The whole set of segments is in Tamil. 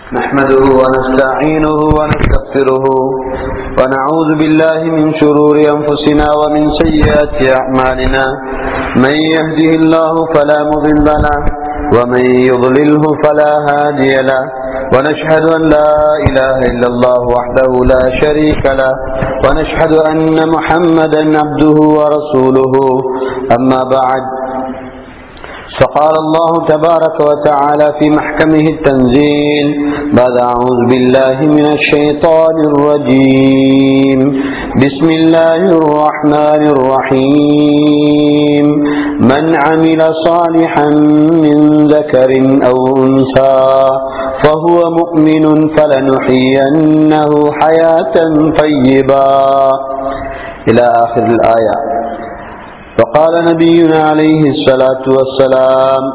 نحمده ونستعينه ونستغفره ونعوذ بالله من شرور أنفسنا ومن سيئات أعمالنا من يهده الله فلا مضل له ومن يضلله فلا هادي له ونشهد أن لا إله إلا الله وحده لا شريك له ونشهد أن محمدا عبده ورسوله أما بعد فقال الله تبارك وتعالى في محكمه التنزيل بعد أعوذ بالله من الشيطان الرجيم بسم الله الرحمن الرحيم من عمل صالحا من ذكر أو أنثى فهو مؤمن فلنحيينه حياة طيبا إلى آخر الآية فقال نبينا عليه الصلاة والسلام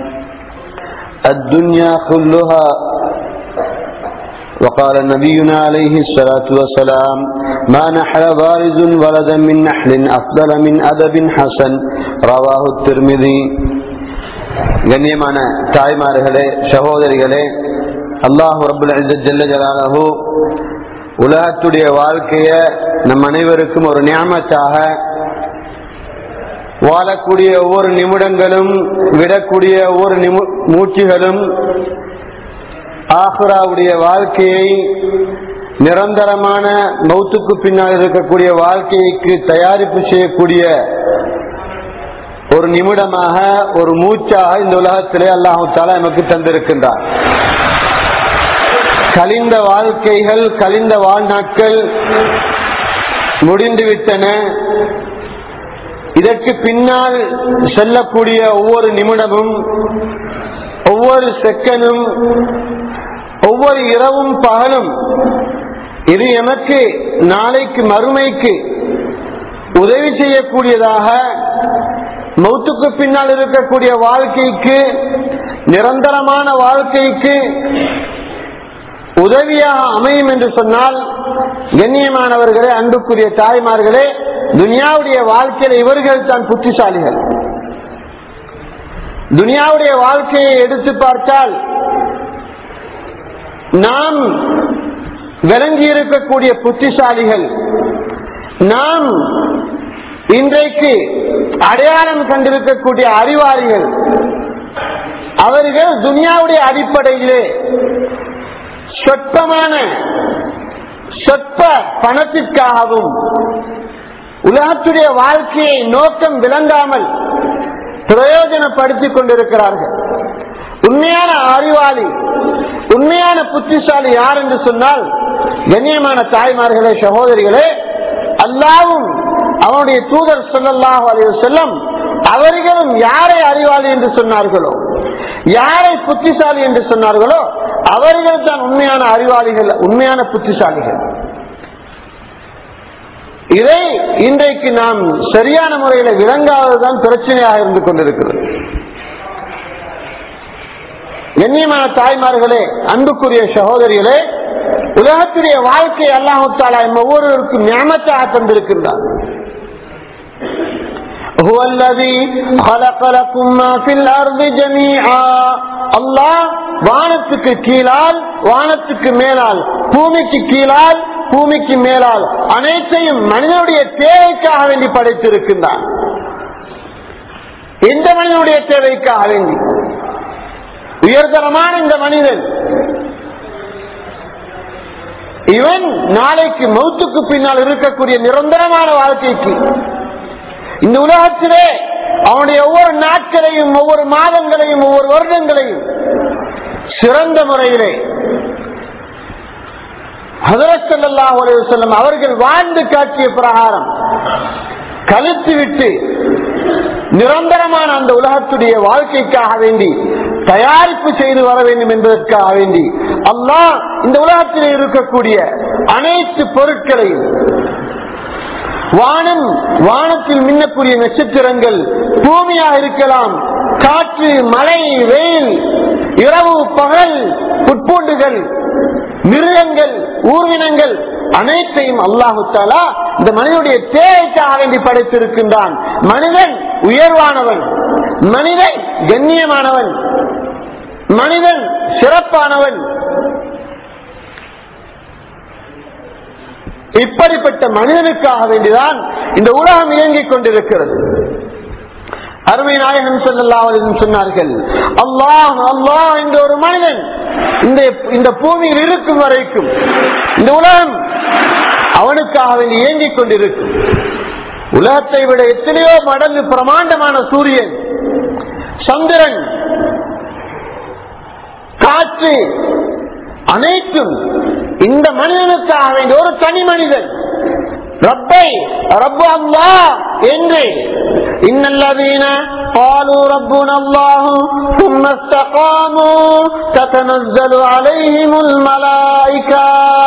الدنيا كلها وقال نبينا عليه الصلاة والسلام ما نحل بارز ولدا من نحل أفضل من أدب حسن رواه الترمذي கண்ணியமான தாய்மார்களே சகோதரிகளே அல்லாஹ் ரபுல் ஜல்ல ஜலாலஹு உலகத்துடைய வாழ்க்கைய நம் அனைவருக்கும் ஒரு நியமத்தாக வாழக்கூடிய ஒவ்வொரு நிமிடங்களும் விடக்கூடிய ஒவ்வொரு மூச்சுகளும் ஆஹ்ராவுடைய வாழ்க்கையை நிரந்தரமான மௌத்துக்கு பின்னால் இருக்கக்கூடிய வாழ்க்கைக்கு தயாரிப்பு செய்யக்கூடிய ஒரு நிமிடமாக ஒரு மூச்சாக இந்த உலகத்திலே அல்லாஹு தாலா நமக்கு தந்திருக்கின்றார் கலிந்த வாழ்க்கைகள் கலிந்த வாழ்நாட்கள் முடிந்துவிட்டன இதற்கு பின்னால் செல்லக்கூடிய ஒவ்வொரு நிமிடமும் ஒவ்வொரு செகண்டும் ஒவ்வொரு இரவும் பகலும் இது எமக்கு நாளைக்கு மறுமைக்கு உதவி செய்யக்கூடியதாக மௌத்துக்கு பின்னால் இருக்கக்கூடிய வாழ்க்கைக்கு நிரந்தரமான வாழ்க்கைக்கு உதவியாக அமையும் என்று சொன்னால் கண்ணியமானவர்களே அன்புக்குரிய தாய்மார்களே துனியாவுடைய வாழ்க்கையில இவர்கள் தான் புத்திசாலிகள் துனியாவுடைய வாழ்க்கையை எடுத்து பார்த்தால் நாம் விளங்கி இருக்கக்கூடிய புத்திசாலிகள் நாம் இன்றைக்கு அடையாளம் கண்டிருக்கக்கூடிய அறிவாளிகள் அவர்கள் துனியாவுடைய அடிப்படையிலே சொற்பமான சொற்ப பணத்திற்காகவும் உலகத்துடைய வாழ்க்கையை நோக்கம் விளங்காமல் பிரயோஜனப்படுத்திக் கொண்டிருக்கிறார்கள் உண்மையான அறிவாளி உண்மையான புத்திசாலி யார் என்று சொன்னால் கண்ணியமான தாய்மார்களே சகோதரிகளே அல்லாவும் அவனுடைய தூதர் சொல்லல்லாஹ் அலைய செல்லம் அவர்களும் யாரை அறிவாளி என்று சொன்னார்களோ யாரை புத்திசாலி என்று சொன்னார்களோ அவர்கள் தான் உண்மையான அறிவாளிகள் உண்மையான புத்திசாலிகள் இதை இன்றைக்கு நாம் சரியான முறையில் விளங்காததுதான் பிரச்சனையாக இருந்து கொண்டிருக்கிறது கண்ணியமான தாய்மார்களே அன்புக்குரிய சகோதரிகளே உலகத்துடைய வாழ்க்கை அல்லாஹாலா ஒவ்வொருவருக்கும் ஞாபகத்தாக தந்திருக்கின்றார் هو الذي خلق لكم ما في الارض جميعا الله வானத்துக்கு கீழால் வானத்துக்கு மேலால் பூமிக்கு கீழால் பூமிக்கு மேலால் அனைத்தையும் மனிதனுடைய தேவைக்காக வேண்டி படைத்திருக்கின்றான் எந்த மனிதனுடைய தேவைக்காக வேண்டி உயர்தரமான இந்த மனிதன் இவன் நாளைக்கு மௌத்துக்கு பின்னால் இருக்கக்கூடிய நிரந்தரமான வாழ்க்கைக்கு இந்த உலகத்திலே அவனுடைய ஒவ்வொரு நாட்களையும் ஒவ்வொரு மாதங்களையும் ஒவ்வொரு வருடங்களையும் சிறந்த முறையிலே செல்லம் அவர்கள் வாழ்ந்து காட்டிய பிரகாரம் கழித்து விட்டு நிரந்தரமான அந்த உலகத்துடைய வாழ்க்கைக்காக வேண்டி தயாரிப்பு செய்து வர வேண்டும் என்பதற்காக வேண்டி அல்லாஹ் இந்த உலகத்தில் இருக்கக்கூடிய அனைத்து பொருட்களையும் வானம் வானத்தில் மின்னக்கூடிய நட்சத்திரங்கள் பூமியாக இருக்கலாம் காற்று மழை வெயில் இரவு பகல் புட்பூண்டுகள் மிருகங்கள் ஊர்வினங்கள் அனைத்தையும் அல்லாஹு தாலா இந்த மனிதனுடைய தேவைக்காக வேண்டி படைத்திருக்கின்றான் மனிதன் உயர்வானவன் மனிதன் கண்ணியமானவன் மனிதன் சிறப்பானவன் இப்படிப்பட்ட மனிதனுக்காக வேண்டிதான் இந்த உலகம் இயங்கிக் கொண்டிருக்கிறது அருமை நாயகம் சொல்லலாம் சொன்னார்கள் அல்லாஹ் அல்லாஹ் என்ற ஒரு மனிதன் இந்த இந்த பூமியில் இருக்கும் வரைக்கும் இந்த உலகம் அவனுக்காக வேண்டி இயங்கிக் கொண்டிருக்கும் உலகத்தை விட எத்தனையோ மடங்கு பிரமாண்டமான சூரியன் சந்திரன் காற்று அனைத்தும் இந்த மனிதனுக்காக வேண்டிய ஒரு தனி மனிதன் ரப்பை ரப்பு அல்லா என்று இன்னல்லதீன قالوا ربنا الله ثم استقاموا تتنزل عليهم الملائكة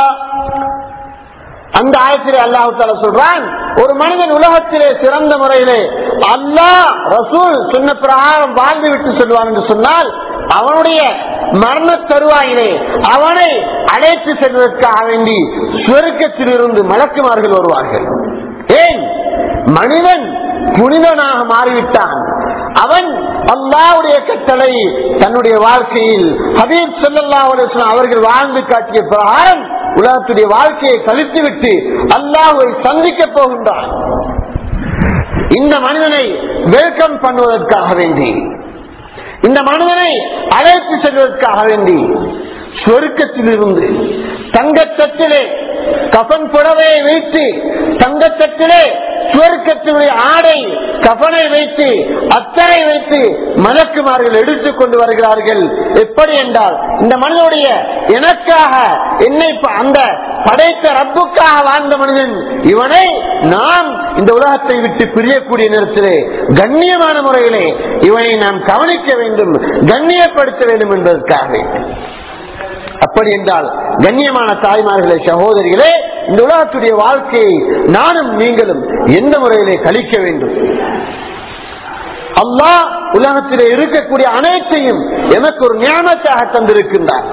அந்த ஆயத்திலே அல்லாஹு தால சொல்றான் ஒரு மனிதன் உலகத்திலே சிறந்த முறையிலே அல்லாஹ் ரசூல் சொன்ன பிரகாரம் வாழ்ந்து விட்டு சொல்லுவான் என்று சொன்னால் அவனுடைய மரண தருவாயிலே அவனை அழைத்து செல்வதற்காக வேண்டி சுவர்க்கத்தில் இருந்து மலக்குமார்கள் வருவார்கள் ஏன் மனிதன் புனிதனாக மாறிவிட்டான் அவன் அல்லாவுடைய கட்டளை தன்னுடைய வாழ்க்கையில் ஹபீப் சொல்லல்லா அவர்கள் வாழ்ந்து காட்டிய பிரகாரம் உலகத்துடைய வாழ்க்கையை கழித்துவிட்டு அல்லாஹை சந்திக்க போகின்றான் இந்த மனிதனை வெல்கம் பண்ணுவதற்காக வேண்டி இந்த மனிதனை அழைத்து செல்வதற்காக வேண்டி சொருக்கத்தில் இருந்து தங்கத்தட்டிலே கபன் புடவையை வைத்து தங்கத்தட்டிலே சுவர்க்கத்தினுடைய ஆடை கபனை வைத்து அத்தனை வைத்து மலக்குமார்கள் எடுத்துக் கொண்டு வருகிறார்கள் எப்படி என்றால் இந்த மனிதனுடைய எனக்காக என்னை அந்த படைத்த ரப்புக்காக வாழ்ந்த மனிதன் இவனை நாம் இந்த உலகத்தை விட்டு பிரியக்கூடிய நேரத்திலே கண்ணியமான முறையிலே இவனை நாம் கவனிக்க வேண்டும் கண்ணியப்படுத்த வேண்டும் என்பதற்காக அப்படி என்றால் கண்ணியமான தாய்மார்களே சகோதரிகளே இந்த உலகத்துடைய வாழ்க்கையை நானும் நீங்களும் எந்த முறையிலே கழிக்க வேண்டும் அல்லாஹ் உலகத்திலே இருக்கக்கூடிய அனைத்தையும் எனக்கு ஒரு ஞானத்தாக தந்திருக்கின்றார்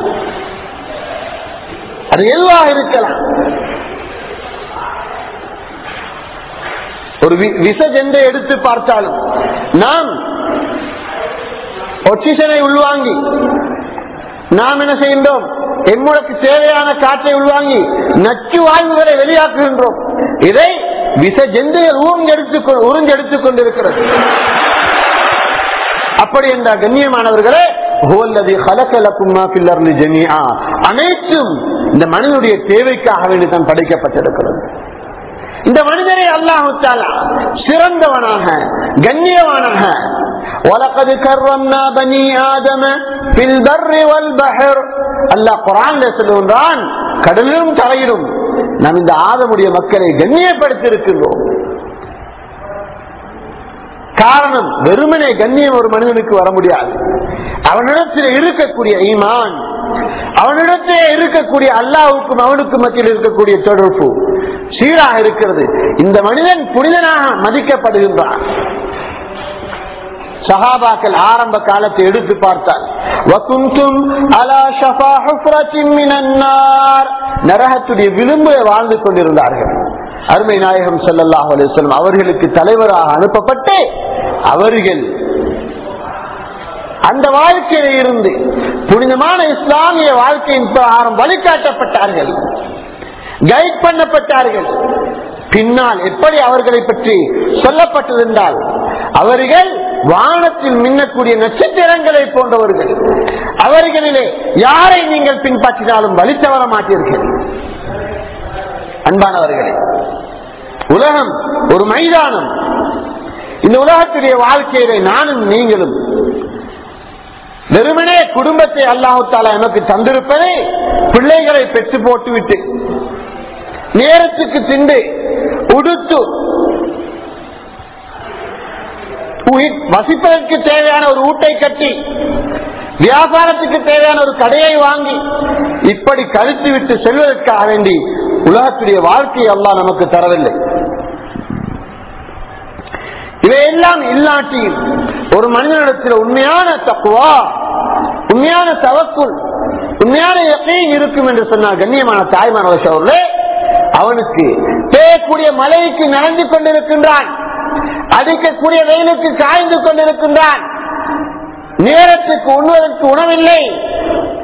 அது எதுவாக இருக்கலாம் ஒரு விசஜெண்டை எடுத்து பார்த்தாலும் நாம் ஒக்சிஜனை உள்வாங்கி நாம் என்ன செய்கின்றோம் எம்முடக்கு தேவையான காற்றை உள்வாங்கி நச்சு வாயுகளை வெளியாக்குகின்றோம் இதை விச ஜெந்துகள் உறிஞ்செடுத்து உறிஞ்செடுத்துக் கொண்டிருக்கிறது அப்படி என்ற கண்ணியமானவர்களே அனைத்தும் இந்த மனிதனுடைய தேவைக்காக வேண்டி தான் படைக்கப்பட்டிருக்கிறது இந்த மனிதனை அல்லாஹு சிறந்தவனாக கண்ணியவானாக وَلَقَدْ كَرَّمْنَا بَنِي آدَمَ فِي الْبَرِّ وَالْبَحْرِ அல்லாஹ் குர்ஆன்ல சொல்லுகின்றான் கடலிலும் தரையிலும் நாம் இந்த ஆதமுடைய மக்களை கண்ணியப்படுத்தி இருக்கின்றோம் காரணம் வெறுமனே கண்ணியம் ஒரு மனிதனுக்கு வர முடியாது அவனிடத்தில் இருக்கக்கூடிய ஈமான் அவனிடத்திலே இருக்கக்கூடிய அல்லாவுக்கும் அவனுக்கும் மத்தியில் இருக்கக்கூடிய தொடர்பு சீராக இருக்கிறது இந்த மனிதன் புனிதனாக மதிக்கப்படுகின்றான் சஹாபாக்கள் ஆரம்ப காலத்தை எடுத்து பார்த்தால் நரகத்துடைய விளிம்புல வாழ்ந்து கொண்டிருந்தார்கள் அருமை நாயகம் சல்லாஹ் அலிஸ்லம் அவர்களுக்கு தலைவராக அனுப்பப்பட்டு அவர்கள் அந்த வாழ்க்கையில இருந்து புனிதமான இஸ்லாமிய வாழ்க்கையின் பிரகாரம் வழிகாட்டப்பட்டார்கள் கைட் பண்ணப்பட்டார்கள் பின்னால் எப்படி அவர்களை பற்றி சொல்லப்பட்டதென்றால் அவர்கள் வானத்தில் மின்னக்கூடிய நட்சத்திரங்களை போன்றவர்கள் அவர்களிலே யாரை நீங்கள் பின்பற்றினாலும் வழி தவற மாட்டீர்கள் அன்பானவர்களே உலகம் ஒரு மைதானம் இந்த உலகத்துடைய வாழ்க்கையிலே நானும் நீங்களும் வெறுமனே குடும்பத்தை அல்லாஹு தாலா எனக்கு தந்திருப்பதே பிள்ளைகளை பெற்று போட்டுவிட்டு நேரத்துக்கு திண்டு உடுத்து வசிப்பதற்கு தேவையான ஒரு ஊட்டை கட்டி வியாபாரத்துக்கு தேவையான ஒரு கடையை வாங்கி இப்படி கழித்து விட்டு செல்வதற்காக வேண்டி உலகத்துடைய வாழ்க்கையை எல்லாம் நமக்கு தரவில்லை இவையெல்லாம் இல்லாட்டியும் ஒரு மனிதனிடத்தில் உண்மையான தக்குவா உண்மையான தவக்குள் உண்மையான எத்தையும் இருக்கும் என்று சொன்னார் கண்ணியமான தாய்மானவர் அவர்களே அவனுக்கு பெய்யக்கூடிய மழைக்கு நடந்து கொண்டிருக்கின்றான் அடிக்கக்கூடிய வெயிலுக்கு காய்ந்து கொண்டிருக்கின்றான் நேரத்துக்கு உண்ணுவதற்கு உணவில்லை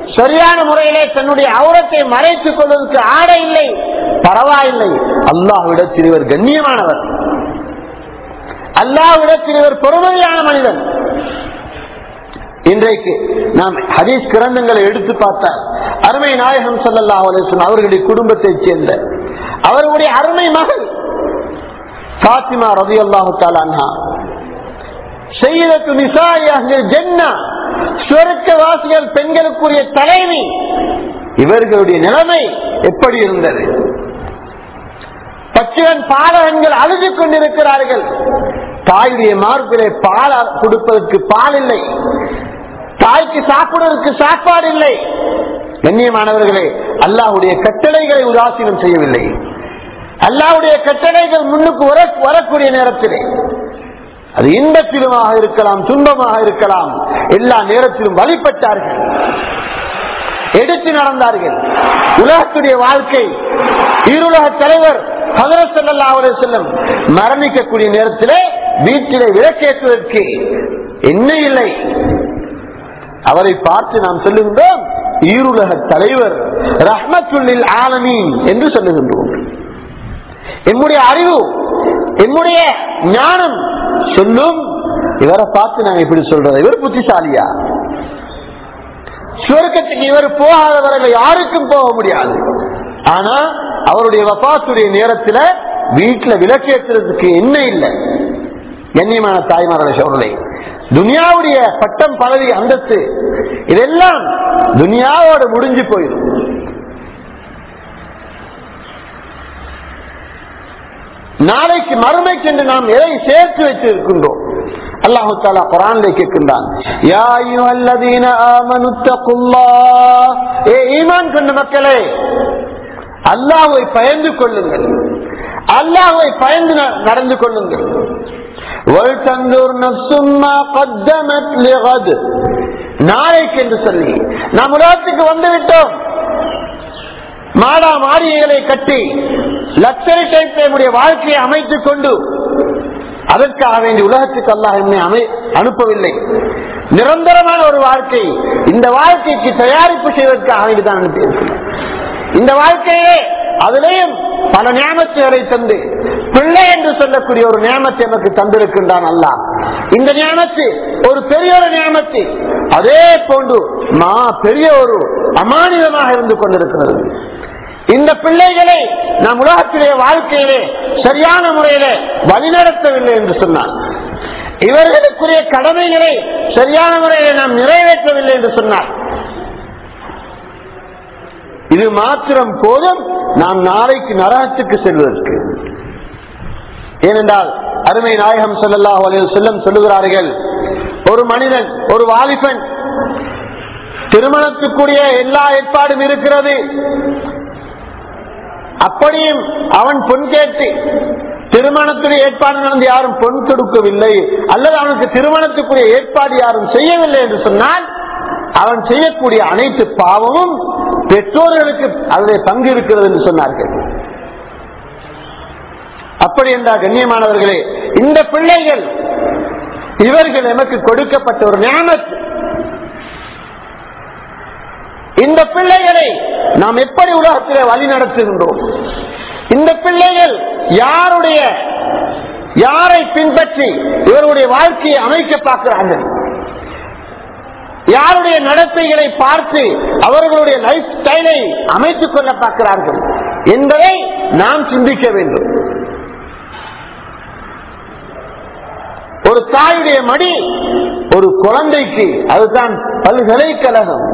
சரியான முறையிலே தன்னுடைய அவுரத்தை மறைத்துக் கொள்வதற்கு ஆடை இல்லை பரவாயில்லை அல்லாஹ்விடத்தில் இவர் கண்ணியமானவர் அல்லாஹ்விடத்தில் இவர் பொறுமையான மனிதன் இன்றைக்கு நாம் ஹதீஸ் கிரந்தங்களை எடுத்து பார்த்தால் அருமை நாயகம் சல்லல்லா அலிஸ்லாம் அவர்களுடைய குடும்பத்தைச் சேர்ந்த அவர்களுடைய அருமை மகள் பாத்திமா ரவி அல்லாஹு தாலான்ஹா செய்யத்து நிசாயாகில் ஜென்னா சுவர்க்கவாசிகள் பெண்களுக்குரிய தலைவி இவர்களுடைய நிலைமை எப்படி இருந்தது பச்சிவன் பாலகன்கள் அழுது கொண்டிருக்கிறார்கள் தாயுடைய மார்பிலே பால் கொடுப்பதற்கு பால் இல்லை தாய்க்கு சாப்பிடுவதற்கு சாப்பாடு இல்லை கண்ணியமானவர்களே அல்லாஹுடைய கட்டளைகளை உதாசீனம் செய்யவில்லை அல்லாவுடைய கட்டளைகள் முன்னுக்கு வரக்கூடிய நேரத்திலே அது இன்பத்திலுமாக இருக்கலாம் துன்பமாக இருக்கலாம் எல்லா நேரத்திலும் வழிபட்டார்கள் எடுத்து நடந்தார்கள் உலகத்துடைய வாழ்க்கை இருலக தலைவர் ஹதரசல்லா செல்லும் மரணிக்கக்கூடிய நேரத்திலே வீட்டிலே விளக்கேற்றுவதற்கு என்ன இல்லை அவரை பார்த்து நாம் சொல்லுகின்றோம் ஈருலக தலைவர் ரஹ்மத்துல்லில் ஆலமீன் என்று சொல்லுகின்றோம் என்னுடைய அறிவு என்னுடைய ஞானம் சொல்லும் இவரை பார்த்து நாங்க இப்படி சொல்றது இவர் புத்திசாலியா சுவர்க்கத்துக்கு இவர் போகாதவர்கள் யாருக்கும் போக முடியாது ஆனா அவருடைய வபாத்துடைய நேரத்துல வீட்டுல விளக்கேற்றுறதுக்கு என்ன இல்லை கண்ணியமான தாய்மார்கள சோழலை துனியாவுடைய பட்டம் பதவி அந்தஸ்து இதெல்லாம் துனியாவோட முடிஞ்சு போயிடும் நாளைக்கு மறுமைக்கு என்று நாம் எதை சேர்த்து வைத்திருக்கின்றோம் அல்லாஹு தாலா குரான்ல கேட்கின்றான் ஏ ஈமான் கொண்ட மக்களே அல்லாஹை பயந்து கொள்ளுங்கள் அல்லாஹை பயந்து நடந்து கொள்ளுங்கள் நாளைக்கு என்று சொல்லி நாம் உலகத்துக்கு வந்து விட்டோம் மாடா மாளிகைகளை கட்டி லக்ஸரி டைப் நம்முடைய வாழ்க்கையை அமைத்துக் கொண்டு அதற்காக வேண்டிய உலகத்துக்கு அல்லாஹ் என்னை அமை அனுப்பவில்லை நிரந்தரமான ஒரு வாழ்க்கை இந்த வாழ்க்கைக்கு தயாரிப்பு செய்வதற்காக வேண்டிதான் அனுப்பியிருக்கிறேன் இந்த வாழ்க்கையே அதிலேயும் பல நியமத்துகளை தந்து பிள்ளை என்று சொல்லக்கூடிய ஒரு நியமத்தை நமக்கு தந்திருக்கின்றான் அல்ல இந்த நியமத்து ஒரு பெரிய ஒரு நியமத்து அதே போன்று மா பெரிய ஒரு அமானிதமாக இருந்து கொண்டிருக்கிறது இந்த பிள்ளைகளை நம் உலகத்திலே வாழ்க்கையிலே சரியான முறையிலே வழிநடத்தவில்லை என்று சொன்னார் இவர்களுக்குரிய கடமைகளை சரியான முறையிலே நாம் நிறைவேற்றவில்லை என்று சொன்னார் இது மாத்திரம் போதும் நாம் நாளைக்கு நரகத்துக்கு செல்வதற்கு ஏனென்றால் அருமை நாயகம் சொல்லல்லா செல்லம் சொல்லுகிறார்கள் ஒரு மனிதன் ஒரு வாலிபன் திருமணத்துக்குரிய எல்லா ஏற்பாடும் இருக்கிறது அப்படியும் அவன் பொன் கேட்டு திருமணத்துடைய ஏற்பாடு நடந்து யாரும் பொன் கொடுக்கவில்லை அல்லது அவனுக்கு திருமணத்துக்குரிய ஏற்பாடு யாரும் செய்யவில்லை என்று சொன்னால் அவன் செய்யக்கூடிய அனைத்து பாவமும் பெற்றோர்களுக்கு அதில் பங்கு இருக்கிறது என்று சொன்னார்கள் அப்படி என்றால் கண்ணியமானவர்களே இந்த பிள்ளைகள் இவர்கள் எமக்கு கொடுக்கப்பட்ட ஒரு ஞானத் இந்த பிள்ளைகளை நாம் எப்படி உலகத்திலே வழி நடத்துகின்றோம் இந்த பிள்ளைகள் யாருடைய யாரை பின்பற்றி இவருடைய வாழ்க்கையை அமைக்க பார்க்கிறார்கள் யாருடைய நடத்தைகளை பார்த்து அவர்களுடைய லைஃப் ஸ்டைலை அமைத்துக் கொள்ள பார்க்கிறார்கள் என்பதை நாம் சிந்திக்க வேண்டும் ஒரு தாயுடைய மடி ஒரு குழந்தைக்கு அதுதான் பல்கலைக்கழகம்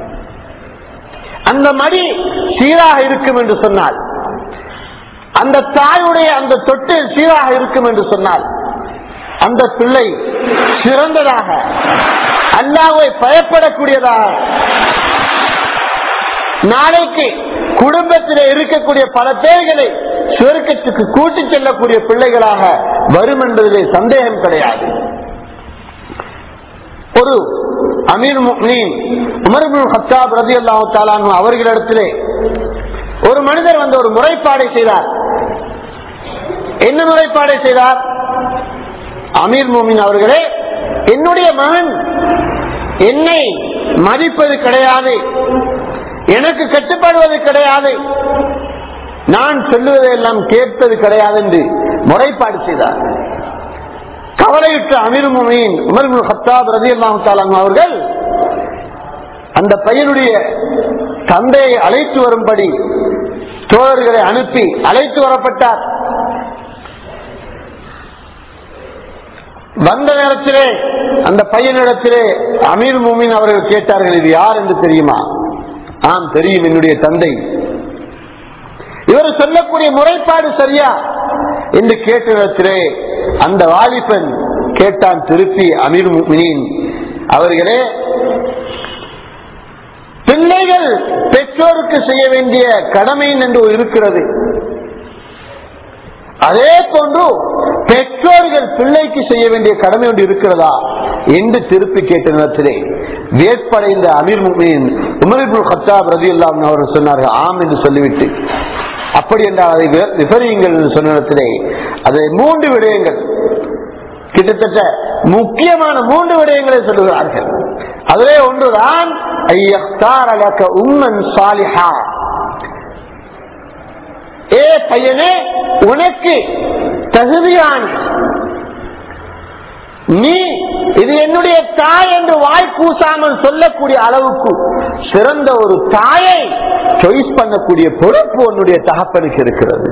அந்த மடி சீராக இருக்கும் என்று சொன்னால் அந்த தாயுடைய அந்த தொட்டு சீராக இருக்கும் என்று சொன்னால் அந்த பிள்ளை சிறந்ததாக அல்லாவை பயப்படக்கூடியதாக நாளைக்கு குடும்பத்தில் இருக்கக்கூடிய பல பேர்களை சுவர்க்கத்துக்கு கூட்டிச் செல்லக்கூடிய பிள்ளைகளாக வரும் என்பதிலே சந்தேகம் கிடையாது ஒரு அமீர் உமர்புல் ஹத்தாப் ரதி அல்லாஹு தாலானு அவர்களிடத்திலே ஒரு மனிதர் வந்து ஒரு முறைப்பாடை செய்தார் என்ன முறைப்பாடை செய்தார் அமீர் மோமின் அவர்களே என்னுடைய மகன் என்னை மதிப்பது கிடையாது எனக்கு கட்டுப்படுவது கிடையாது நான் சொல்லுவதையெல்லாம் கேட்பது கிடையாது என்று முறைப்பாடு செய்தார் கவலையுற்ற அமீர் முமையின் உமர் ஹத்தாப் ரதி அல்லாஹாலம் அவர்கள் அந்த பையனுடைய தந்தையை அழைத்து வரும்படி தோழர்களை அனுப்பி அழைத்து வரப்பட்டார் வந்த நேரத்திலே அந்த பையனிடத்திலே அமீர் மூமின் அவர்கள் கேட்டார்கள் இது யார் என்று தெரியுமா ஆம் தெரியும் என்னுடைய தந்தை இவர் சொல்லக்கூடிய முறைப்பாடு சரியா என்று கேட்ட நேரத்திலே அந்த வாலிபன் கேட்டான் திருப்பி அமீர் முமினின் அவர்களே பிள்ளைகள் பெற்றோருக்கு செய்ய வேண்டிய கடமை என்று இருக்கிறது அதே போன்று பெற்றோர்கள் பிள்ளைக்கு செய்ய வேண்டிய கடமை ஒன்று இருக்கிறதா என்று திருப்பி கேட்ட நேரத்திலே வேட்படைந்த அமீர் முமின் உமரிபுல் ஹத்தாப் ரதி அல்லாம் அவர்கள் சொன்னார்கள் ஆம் என்று சொல்லிவிட்டு அப்படி என்றால் அதை விபரியுங்கள் என்று சொன்ன நேரத்திலே அதை மூன்று விடயங்கள் கிட்டத்தட்ட முக்கியமான மூன்று விடயங்களை சொல்லுகிறார்கள் அதிலே ஒன்றுதான் உம்மன் சாலிஹா ஏ பையனே உனக்கு தகுதியான நீ இது என்னுடைய தாய் என்று வாய் கூசாமல் சொல்லக்கூடிய அளவுக்கு சிறந்த ஒரு தாயை சாய்ஸ் பண்ணக்கூடிய பொறுப்பு உன்னுடைய தகப்பனுக்கு இருக்கிறது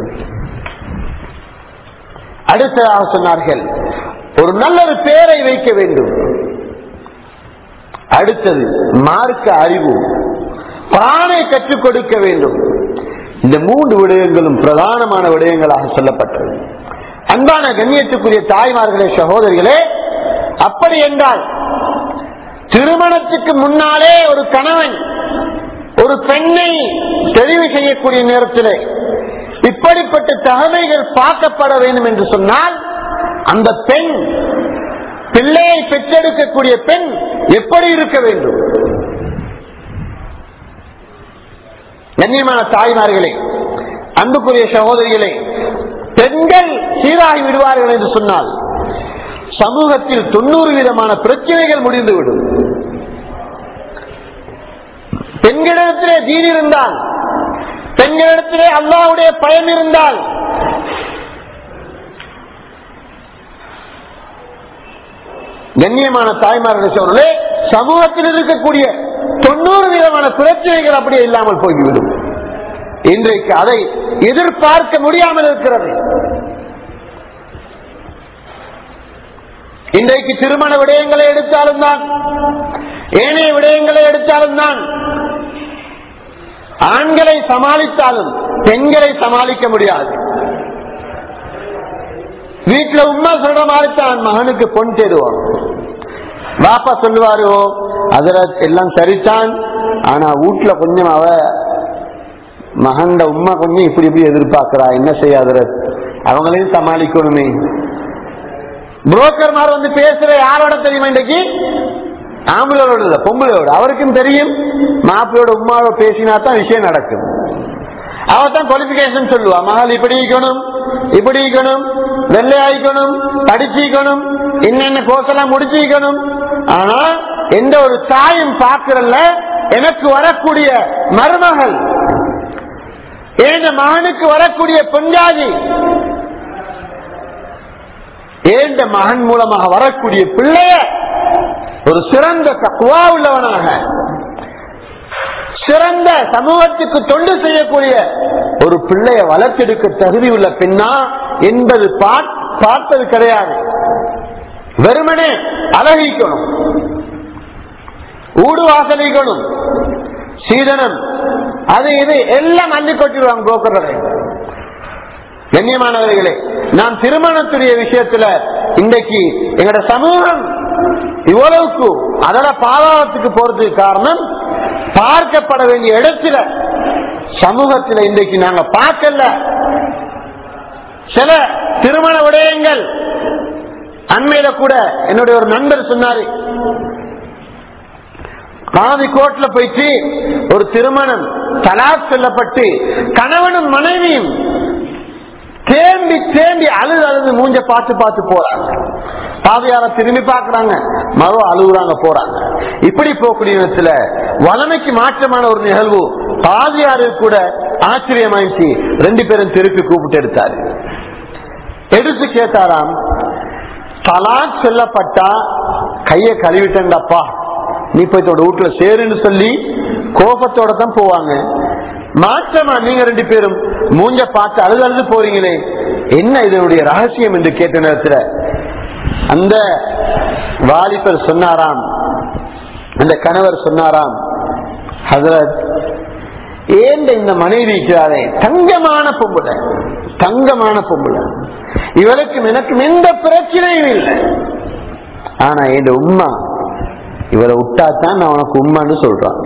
அடுத்ததாக சொன்னார்கள் ஒரு நல்ல ஒரு பேரை வைக்க வேண்டும் அடுத்தது மார்க்க அறிவு பிராணை கற்றுக் கொடுக்க வேண்டும் இந்த மூன்று விடயங்களும் பிரதானமான விடயங்களாக சொல்லப்பட்டது அன்பான கண்ணியத்துக்குரிய தாய்மார்களே சகோதரிகளே அப்படி என்றால் திருமணத்துக்கு முன்னாலே ஒரு கணவன் ஒரு பெண்ணை தெரிவு செய்யக்கூடிய நேரத்திலே இப்படிப்பட்ட தகமைகள் பார்க்கப்பட வேண்டும் என்று சொன்னால் அந்த பெண் பிள்ளையை பெற்றெடுக்கக்கூடிய பெண் எப்படி இருக்க வேண்டும் கண்ணியமான தாய்மார்களே அன்புக்குரிய சகோதரிகளே பெண்கள் சீராகி விடுவார்கள் என்று சொன்னால் சமூகத்தில் தொண்ணூறு விதமான பிரச்சனைகள் முடிந்துவிடும் பெண்களிடத்திலே தீன் இருந்தால் பெண்களிடத்திலே அல்லாவுடைய பயம் இருந்தால் கண்ணியமான தாய்மார்கள் சோழர்களே சமூகத்தில் இருக்கக்கூடிய தொண்ணூறு விதமான பிரச்சனைகள் அப்படியே இல்லாமல் போய்விடும் இன்றைக்கு அதை எதிர்பார்க்க முடியாமல் இருக்கிறது இன்றைக்கு திருமண விடயங்களை எடுத்தாலும் தான் ஏனைய விடயங்களை எடுத்தாலும் தான் ஆண்களை சமாளித்தாலும் பெண்களை சமாளிக்க முடியாது வீட்டுல உண்மை சொல்ற மாதிரி தான் மகனுக்கு பொன் தேடுவான் பாப்பா சொல்லுவாரு அதுல எல்லாம் சரிதான் ஆனா வீட்டுல கொஞ்சம் அவ மகண்ட உண்மை கொஞ்சம் இப்படி இப்படி எதிர்பார்க்கிறா என்ன செய்யாத அவங்களையும் சமாளிக்கணுமே புரோக்கர் வந்து பேசுற யாரோட தெரியுமா இன்றைக்கு ஆம்பளோட இல்ல பொம்பளையோட அவருக்கும் தெரியும் மாப்பிளோட உமாவோட பேசினா தான் விஷயம் நடக்கும் அவத்தான் குவாலிபிகேஷன் சொல்லுவா மகள் இப்படி இருக்கணும் இப்படி இருக்கணும் வெள்ளையாயிக்கணும் படிச்சிக்கணும் என்னென்ன கோர்ஸ் எல்லாம் முடிச்சிக்கணும் ஆனா எந்த ஒரு தாயும் பார்க்கிறல்ல எனக்கு வரக்கூடிய மருமகள் ஏந்த மகனுக்கு வரக்கூடிய பொஞ்சாதி ஏந்த மகன் மூலமாக வரக்கூடிய பிள்ளைய ஒரு சிறந்த தக்குவா உள்ளவனாக சிறந்த சமூகத்துக்கு தொண்டு செய்யக்கூடிய ஒரு பிள்ளைய வளர்த்தெடுக்க தகுதி உள்ள பெண்ணா என்பது பார்ப்பது கிடையாது வெறுமனே அழகிக்கணும் ஊடு வாசலிக்கணும் சீதனம் அது இது எல்லாம் அள்ளி கொட்டிடுவாங்க புரோக்கர்களை கண்ணியமானவர்களே நாம் திருமணத்துடைய விஷயத்துல இன்றைக்கு எங்கட சமூகம் இவ்வளவுக்கு அதோட பாதாளத்துக்கு போறதுக்கு காரணம் பார்க்கப்பட வேண்டிய இடத்துல சமூகத்தில் இன்றைக்கு நாங்க பார்க்கல சில திருமண விடயங்கள் அண்மையில கூட என்னுடைய ஒரு நண்பர் சொன்னாரு காதி கோட்ல போயிட்டு ஒரு திருமணம் தலாக் சொல்லப்பட்டு கணவனும் மனைவியும் தேம்பி தேம்பி அழுது அழுது மூஞ்ச பார்த்து பார்த்து போறாங்க பாதையார திரும்பி பாக்குறாங்க மரோ அழுகுறாங்க போறாங்க இப்படி போகக்கூடிய நேரத்துல வளமைக்கு மாற்றமான ஒரு நிகழ்வு பாதியாரு கூட ஆச்சரியமாயிடுச்சு ரெண்டு பேரும் திருப்பி கூப்பிட்டு எடுத்தாரு எடுத்து கேட்டாராம் தலாக் சொல்லப்பட்டா கைய கழுவிட்டேன்டாப்பா நீ போய் தோட வீட்டுல சேருன்னு சொல்லி கோபத்தோட தான் போவாங்க மாற்றமா நீங்க ரெண்டு பேரும் மூஞ்ச பார்த்து அழுது அழுது போறீங்களே என்ன இதனுடைய ரகசியம் என்று கேட்ட நேரத்துல அந்த வாலிபர் சொன்னாராம் அந்த கணவர் சொன்னாராம் ஹசரத் ஏந்த இந்த மனைவி இருக்கிறாரே தங்கமான பொம்புல தங்கமான பொம்புல இவளுக்கும் எனக்கும் எந்த பிரச்சனையும் இல்லை ஆனா என் உம்மா இவளை விட்டாதான் நான் உனக்கு உண்மைன்னு சொல்றான்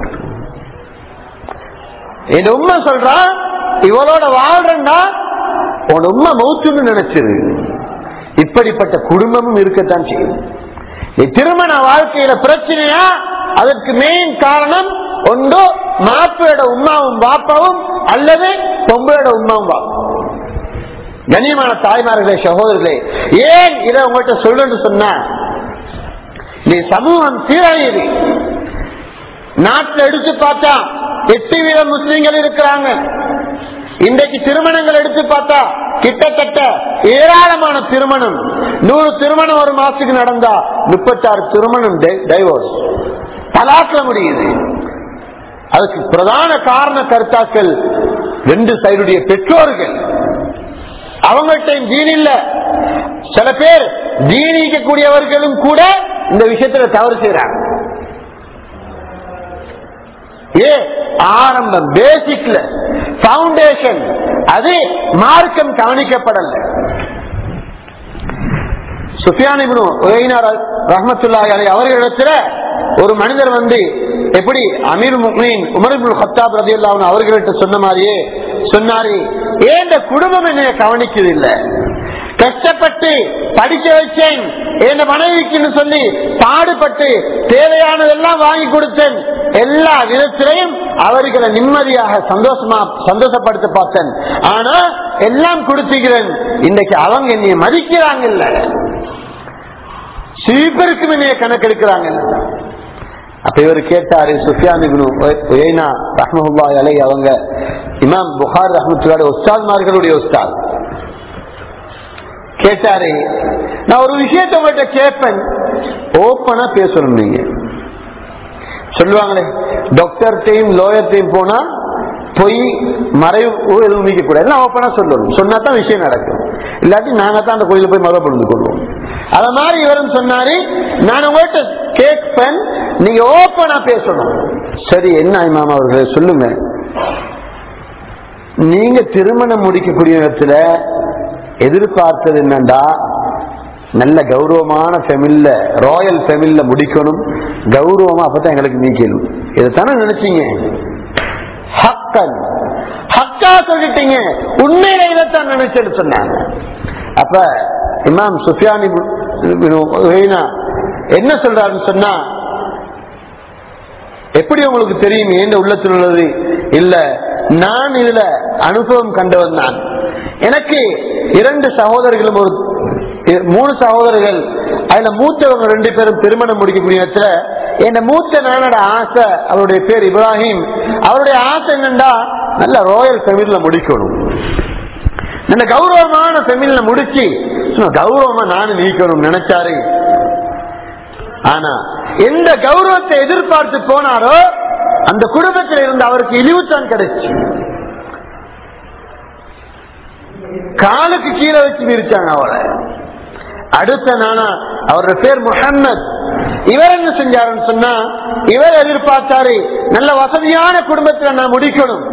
என் உண்மை சொல்றான் இவளோட வாழ்றா உன் உண்மை மௌத்துன்னு நினைச்சிரு இப்படிப்பட்ட குடும்பமும் இருக்கத்தான் செய்யும் நீ திருமண வாழ்க்கையில பிரச்சனையா அதற்கு மெயின் காரணம் ஒன்று மாப்பிளோட உமாவும் பாப்பாவும் அல்லது பொம்பளோட உமாவும் பாப்பாவும் கண்ணியமான தாய்மார்களே சகோதரர்களே ஏன் இதை உங்கள்கிட்ட சொல்லுன்னு சொன்ன நீ சமூகம் சீரழியுது நாட்டில் எடுத்து பார்த்தா எட்டு வீதம் முஸ்லீம்கள் இருக்கிறாங்க இன்றைக்கு திருமணங்கள் எடுத்து பார்த்தா கிட்டத்தட்ட ஏராளமான திருமணம் நூறு திருமணம் ஒரு மாசத்துக்கு நடந்தா முப்பத்தாறு திருமணம் டைவோர்ஸ் தலாக்க முடியுது அதுக்கு பிரதான காரண கருத்தாக்கள் ரெண்டு சைடுடைய பெற்றோர்கள் அவங்கள்ட்ட தீன் இல்ல சில பேர் தீனிக்க கூடியவர்களும் கூட இந்த விஷயத்துல தவறு செய்யறாங்க ஏ ஆரம்பம் பேசிக்ல பவுண்டேஷன் அது மார்க்கம் கவனிக்கப்படல சுஃபியானிபுனு ரஹமத்துல்லாஹி அலை அவர்களிடத்துல ஒரு மனிதர் வந்து எப்படி அமீர் முக்மீன் உமர்புல் ஹத்தாப் ரதி அவர்களிட்ட சொன்ன மாதிரியே சொன்னாரு ஏன் இந்த குடும்பம் என்னைய கவனிக்குது இல்ல கஷ்டப்பட்டு படிக்க வச்சேன் என் மனைவிக்குன்னு சொல்லி பாடுபட்டு தேவையானதெல்லாம் வாங்கி கொடுத்தேன் எல்லா விதத்திலையும் அவர்களை நிம்மதியாக சந்தோஷமா சந்தோஷப்படுத்த பார்த்தேன் ஆனா எல்லாம் கொடுத்துக்கிறேன் இன்னைக்கு அவங்க என்னைய மதிக்கிறாங்க இல்ல சீப்பருக்கும் என்னைய கணக்கெடுக்கிறாங்க அப்ப இவர் கேட்டாரு சுஃபியான் ரஹ்மஹுல்லா அலை அவங்க இமாம் புகார் ரஹமத்துல்லாட உஸ்தாத்மார்களுடைய உஸ்தாத் கேட்டாரு நான் ஒரு விஷயத்த உங்கள்கிட்ட கேட்பேன் ஓப்பனா பேசணும் நீங்க சொல்லுவாங்களே டாக்டர்கிட்டையும் லோயர்கிட்டையும் போனா பொய் மறைவு எதுவும் நீக்க கூடாது எல்லாம் ஓப்பனா சொல்லணும் சொன்னா தான் விஷயம் நடக்கும் இல்லாட்டி நாங்க தான் அந்த கோயில போய் மரம் பொழுது கொள்வோம் அத மாதிரி இவரும் சொன்னாரு நான் உங்கள்கிட்ட கேட்பேன் நீங்க ஓப்பனா பேசணும் சரி என்ன இமாம் அவர்களே சொல்லுங்க நீங்க திருமணம் முடிக்கக்கூடிய இடத்துல எதிர்பார்த்தது என்னண்டா நல்ல கௌரவமான ஃபெமில்ல ராயல் ஃபெமில்ல முடிக்கணும் கௌரவமா அப்பதான் எங்களுக்கு நீக்கணும் இதைத்தானே நினைச்சீங்க ஹக்கன் ஹக்கா சொல்லிட்டீங்க உண்மையில இதைத்தான் நினைச்சேன்னு சொன்னாங்க அப்ப இமாம் சுஃபியானி என்ன சொல்றாருன்னு சொன்னா எப்படி உங்களுக்கு தெரியும் எந்த உள்ளத்தில் உள்ளது இல்ல நான் இதுல அனுபவம் கண்டவன் நான் எனக்கு இரண்டு சகோதரர்களும் ஒரு மூணு சகோதரர்கள் அதுல மூத்தவங்க ரெண்டு பேரும் திருமணம் முடிக்கக்கூடிய இடத்துல என் மூத்த நானோட ஆசை அவருடைய பேர் இப்ராஹிம் அவருடைய ஆசை என்னண்டா நல்ல ராயல் ஃபெமிலில முடிக்கணும் நல்ல கௌரவமான ஃபெமிலில முடிச்சு கௌரவமா நானும் நீக்கணும் நினைச்சாரு ஆனா எந்த கௌரவத்தை எதிர்பார்த்து போனாரோ அந்த குடும்பத்தில் இருந்து அவருக்கு இழிவுத்தான் கிடைச்சு காலுக்கு கீழே வச்சு விரிச்சாங்க அவரை அடுத்த நானா அவரோட பேர் முகம்மது இவர் என்ன செஞ்சாருன்னு சொன்னா இவர் எதிர்பார்த்தாரு நல்ல வசதியான குடும்பத்துல நான் முடிக்கணும்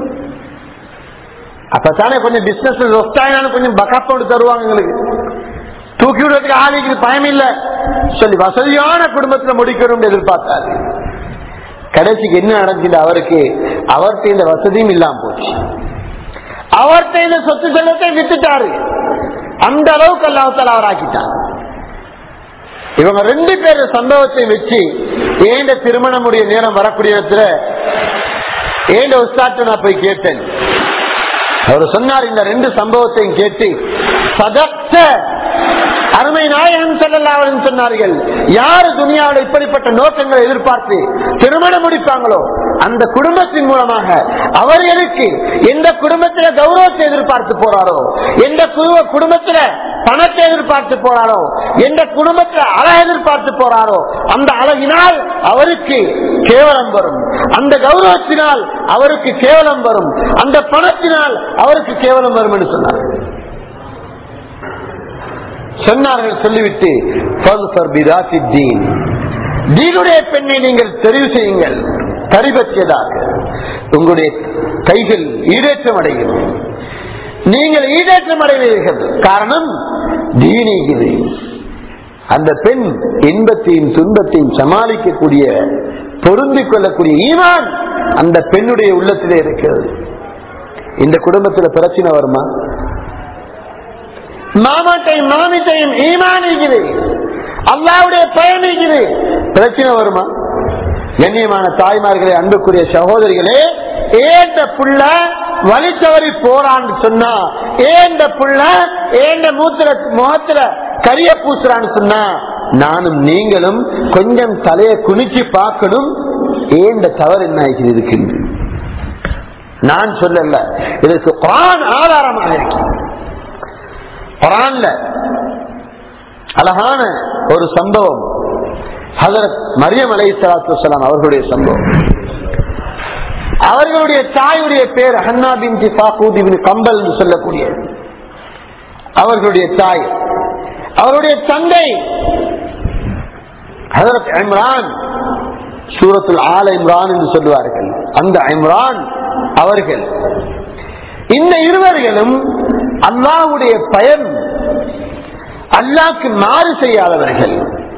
அப்பதானே கொஞ்சம் பிசினஸ் ரொஸ்டாயினாலும் கொஞ்சம் பக்கப்போடு தருவாங்க எங்களுக்கு தூக்கி விடுறதுக்கு ஆளுக்கு பயம் இல்ல சொல்லி வசதியான குடும்பத்துல முடிக்கணும்னு எதிர்பார்த்தாரு கடைசிக்கு என்ன நடந்தது அவருக்கு அவர்கிட்ட இந்த வசதியும் இல்லாம போச்சு அவர்கிட்ட இந்த சொத்து செல்வத்தை வித்துட்டாரு அந்த அளவுக்கு அல்லாஹால அவர் ஆக்கிட்டார் இவங்க ரெண்டு பேர் சம்பவத்தை வச்சு ஏண்ட திருமணமுடைய நேரம் வரக்கூடிய இடத்துல ஏண்ட உஸ்தாட்ட நான் போய் கேட்டேன் அவர் சொன்னார் இந்த ரெண்டு சம்பவத்தையும் கேட்டு சதத்த அருமை நாயகன் செல்லல்லாவன் சொன்னார்கள் யாரு துனியாவில் இப்படிப்பட்ட நோக்கங்களை எதிர்பார்த்து திருமணம் முடிப்பாங்களோ அந்த குடும்பத்தின் மூலமாக அவர்களுக்கு எந்த குடும்பத்தில கௌரவத்தை எதிர்பார்த்து போறாரோ எந்த குடும்ப- குடும்பத்தில பணத்தை எதிர்பார்த்து போறாரோ எந்த குடும்பத்தில் அழகு எதிர்பார்த்து போறாரோ அந்த அழகினால் அவருக்கு கேவலம் வரும் அந்த கௌரவத்தினால் அவருக்கு கேவலம் வரும் அந்த பணத்தினால் அவருக்கு கேவலம் வரும் என்று சொன்னார் சொன்னார்கள் சொல்லிவிட்டு "ஃபல்ஃபர் பிதாத்தி தீன்." தீனுடைய பெண்ணை நீங்கள் தெரிவு செய்யுங்கள் தரிபற்றியதாக உங்களுடைய கைகள் ஈடேற்றம் அடையும் நீங்கள் ஈடேற்றம் அடைவீர்கள் காரணம் தீனிகிறது அந்த பெண் இன்பத்தையும் துன்பத்தையும் சமாளிக்கக்கூடிய பொருந்திக் கொள்ளக்கூடிய ஈமான் அந்த பெண்ணுடைய உள்ளத்திலே இருக்கிறது இந்த குடும்பத்தில் பிரச்சனை வருமா மாமாட்டையும் மாமிட்டையும் ஈமான் இருக்குது அல்லாவுடைய பயன் இருக்குது பிரச்சனை வருமா கண்ணியமான தாய்மார்களே அன்புக்குரிய சகோதரிகளே ஏந்த புள்ள வழி தவறி போறான்னு சொன்னா ஏந்த புள்ள ஏந்த மூத்துல முகத்துல கரிய பூசுறான்னு சொன்னா நானும் நீங்களும் கொஞ்சம் தலையை குனிச்சு பார்க்கணும் ஏந்த தவறு என்ன ஆகிட்டு இருக்கின்ற நான் சொல்லல இதுக்கு குரான் ஆதாரமாக இருக்கு குரான்ல அழகான ஒரு சம்பவம் ஹதரத் மரியம் அலை சலாத்து அவர்களுடைய சம்பவம் அவர்களுடைய தாயுடைய பேர் ஹன்னா பின் பாக்கூதிபின் கம்பல் என்று சொல்லக்கூடிய அவர்களுடைய தாய் அவருடைய தந்தை ஹதரத் இம்ரான் சூரத்துல் ஆல இம்ரான் என்று சொல்லுவார்கள் அந்த இம்ரான் அவர்கள் இந்த இருவர்களும் அல்லாவுடைய பயன் அல்லாக்கு மாறு செய்யாதவர்கள்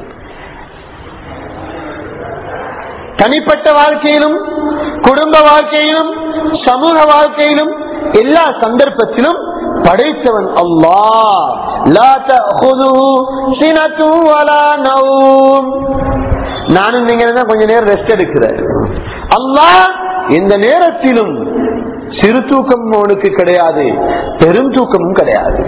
தனிப்பட்ட வாழ்க்கையிலும் குடும்ப வாழ்க்கையிலும் சமூக வாழ்க்கையிலும் எல்லா சந்தர்ப்பத்திலும் படைத்தவன் அல்லாஹ் லா தஅخذஹு சினத்து வலா நௌம் நானும் நீங்க தான் கொஞ்ச நேரம் ரெஸ்ட் எடுக்கிறேன் அல்லாஹ் இந்த நேரத்திலும் சிறு தூக்கம் அவனுக்கு கிடையாது பெரும் தூக்கமும் கிடையாது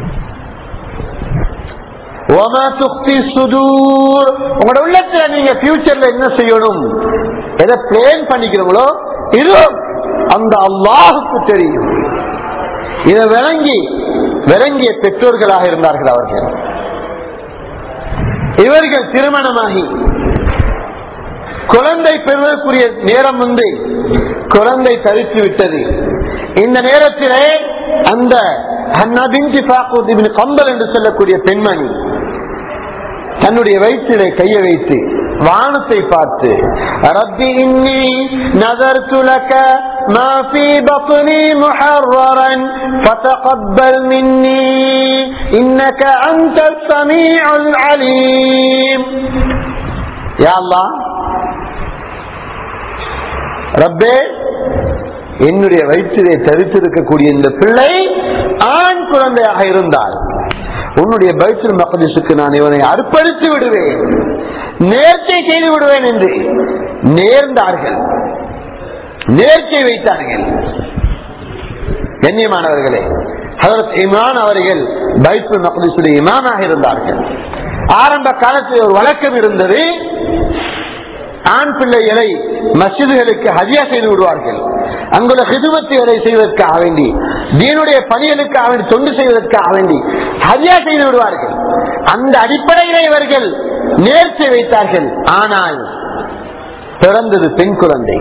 وما تخفي الصدور உங்களோட உள்ளத்துல நீங்க ஃபியூச்சர்ல என்ன செய்யணும் எதை பிளான் பண்ணிக்கிறீங்களோ இது அந்த அல்லாஹுக்கு தெரியும் இதை விளங்கி விளங்கிய பெற்றோர்களாக இருந்தார்கள் அவர்கள் இவர்கள் திருமணமாகி குழந்தை பெறுவதற்குரிய நேரம் வந்து குழந்தை தரித்து விட்டது இந்த நேரத்திலே அந்த கம்பல் என்று சொல்லக்கூடிய பெண்மணி தன்னுடைய வயிற்றிலே கையை வைத்து வானத்தை பார்த்து ரப்பி இன்னி நதர்த்துலக ما في بطني محررا فتقبل مني إنك أنت السميع العليم يا الله ரப்பே என்னுடைய வயிற்றிலே தரித்திருக்கக்கூடிய இந்த பிள்ளை ஆண் குழந்தையாக இருந்தால் உன்னுடைய பைத்துல் மகதிசுக்கு நான் இவனை அர்ப்பணித்து விடுவேன் நேர்ச்சை செய்து விடுவேன் என்று நேர்ந்தார்கள் நேர்ச்சை வைத்தார்கள் கண்ணியமானவர்களே ஹதரத் இமான் அவர்கள் பைத்துல் மகதிசுடைய இமானாக இருந்தார்கள் ஆரம்ப காலத்தில் ஒரு வழக்கம் இருந்தது ஆண் பிள்ளைகளை மசிதுகளுக்கு ஹதியா செய்து விடுவார்கள் அங்குள்ள ஹிதுமத்துகளை செய்வதற்காக வேண்டி தீனுடைய பணிகளுக்காக வேண்டி தொண்டு செய்வதற்காக வேண்டி ஹதியா செய்து விடுவார்கள் அந்த அடிப்படையிலே இவர்கள் நேர்ச்சி வைத்தார்கள் ஆனால் பிறந்தது பெண் குழந்தை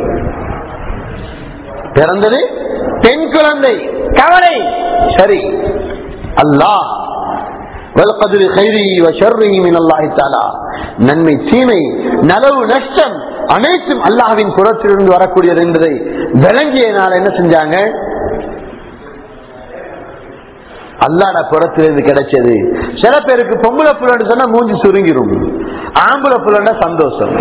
பிறந்தது பெண் குழந்தை கவலை சரி அல்லாஹ் வல்கதிரி கைரி வஷர்ரி மின் அல்லாஹி தாலா நன்மை தீமை நலவு நஷ்டம் அனைத்தும் அல்லாஹ்வின் புறத்திலிருந்து வரக்கூடியது என்பதை விளங்கியனால என்ன செஞ்சாங்க அல்லாட புறத்திலிருந்து கிடைச்சது சில பேருக்கு பொம்பளை புள்ளன்னு சொன்னா மூஞ்சி சுருங்கிரும் ஆம்பளை புள்ளன்னா சந்தோஷம்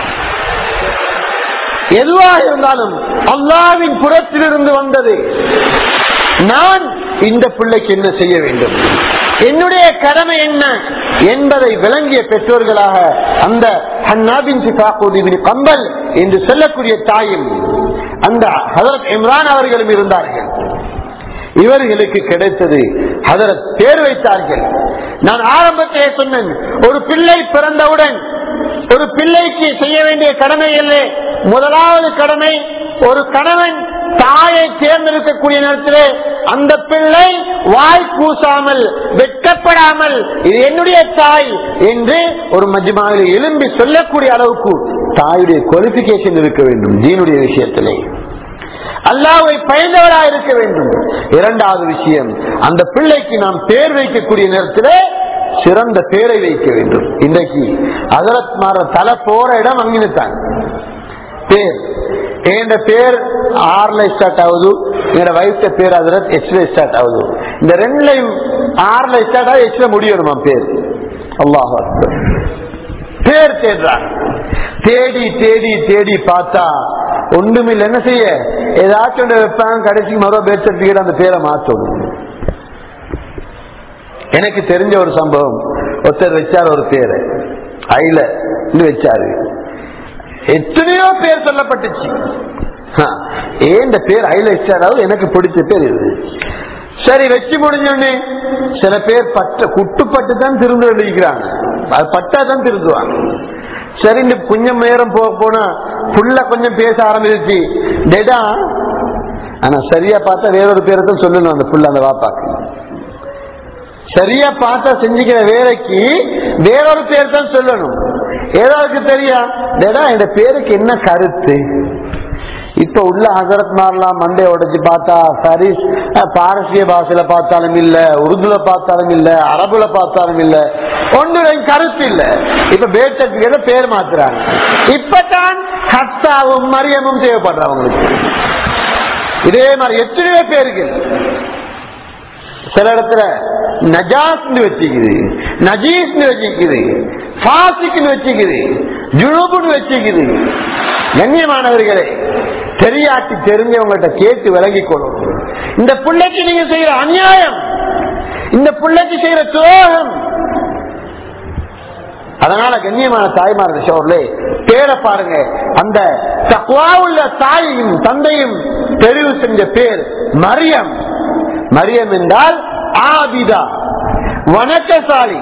எதுவாக இருந்தாலும் அல்லாவின் புறத்திலிருந்து வந்தது நான் இந்த பிள்ளைக்கு என்ன செய்ய வேண்டும் என்னுடைய கடமை என்ன என்பதை விளங்கிய பெற்றோர்களாக அந்த ஹன்னாபின் கம்பல் என்று சொல்லக்கூடிய தாயும் அந்த ஹதரத் இம்ரான் அவர்களும் இருந்தார்கள் இவர்களுக்கு கிடைத்தது ஹதரத் பேர் வைத்தார்கள் நான் ஆரம்பத்திலே சொன்னேன் ஒரு பிள்ளை பிறந்தவுடன் ஒரு பிள்ளைக்கு செய்ய வேண்டிய கடமை இல்லை முதலாவது கடமை ஒரு கணவன் தாயை தேர்ந்தெடுக்கக்கூடிய நேரத்திலே அந்த பிள்ளை வாய் கூசாமல் வெட்கப்படாமல் இது என்னுடைய தாய் என்று ஒரு மஜ்மாவில் எழும்பி சொல்லக்கூடிய அளவுக்கு தாயுடைய குவாலிபிகேஷன் இருக்க வேண்டும் தீனுடைய விஷயத்திலே அல்லாவை பயந்தவரா இருக்க வேண்டும் இரண்டாவது விஷயம் அந்த பிள்ளைக்கு நாம் பேர் வைக்கக்கூடிய நேரத்திலே சிறந்த பேரை வைக்க வேண்டும் இன்றைக்கு அகரத் மாற தலை போற இடம் அங்கிருத்தான் பேர் என் பேர் ஆறுல ஸ்டார்ட் ஆகுது என்னோட வயசு பேர் அதில் எச்ல ஸ்டார்ட் ஆகுது இந்த ரெண்டுலையும் ஆறுல ஸ்டார்ட் ஆகுது எச்ல முடியணுமா பேர் அல்லாஹ் பேர் தேடுறான் தேடி தேடி தேடி பார்த்தா ஒன்றுமில்லை என்ன செய்ய ஏதாச்சும் ஒன்று வைப்பாங்க கடைசி மறுபடியும் பேர் சர்டிபிகேட் அந்த பேரை மாற்றணும் எனக்கு தெரிஞ்ச ஒரு சம்பவம் ஒருத்தர் வச்சார் ஒரு பேரு ஐல வச்சாரு எத்தனையோ பேர் சொல்லப்பட்டுச்சு ஏன் இந்த பேர் ஐல வச்சாராவது எனக்கு பிடிச்ச பேர் இது சரி வச்சு முடிஞ்சோடனே சில பேர் பட்ட குட்டுப்பட்டு தான் திரும்ப எழுதிக்கிறாங்க அது பட்டா தான் திருந்துவாங்க சரி இந்த கொஞ்சம் நேரம் போக போனா புள்ள கொஞ்சம் பேச ஆரம்பிச்சு டேடா ஆனா சரியா பார்த்தா வேறொரு பேரை தான் சொல்லணும் அந்த புள்ள அந்த வாப்பாக்கு சரியா பார்த்தா செஞ்சுக்கிற வேலைக்கு வேறொரு பேர் தான் சொல்லணும் ஏதாவது தெரியா டேடா இந்த பேருக்கு என்ன கருத்து இப்ப உள்ள ஹசரத் மாறலாம் மண்டை உடைச்சு பார்த்தா சரி பாரசீக பாஷையில பார்த்தாலும் இல்ல உருதுல பார்த்தாலும் இல்ல அரபுல பார்த்தாலும் இல்ல ஒன்று கருத்து இல்ல இப்ப பேர் சர்டிபிகேட் பேர் மாத்துறாங்க இப்பதான் ஹத்தாவும் மரியமும் தேவைப்படுறவங்களுக்கு இதே மாதிரி எத்தனையோ பேருக்கு சில இடத்துல நஜாஸ் வச்சுக்குது நஜீஸ் வச்சுக்குது பாசிக்குன்னு வச்சுக்குது ஜுழுபுன்னு வச்சுக்குது கண்ணியமானவர்களே தெரியாட்டி தெரிஞ்சவங்கள்ட்ட கேட்டு விளங்கி கொள்ளும் இந்த பிள்ளைக்கு நீங்க செய்யற அநியாயம் இந்த பிள்ளைக்கு செய்யற துரோகம் அதனால கண்ணியமான தாய்மார்கள் ஷோர்லே பேரை பாருங்க அந்த தக்குவாவுள்ள தாயையும் தந்தையும் தெரிவு செஞ்ச பேர் மரியம் மரியம் என்றால் ஆபிதா வணக்கசாலி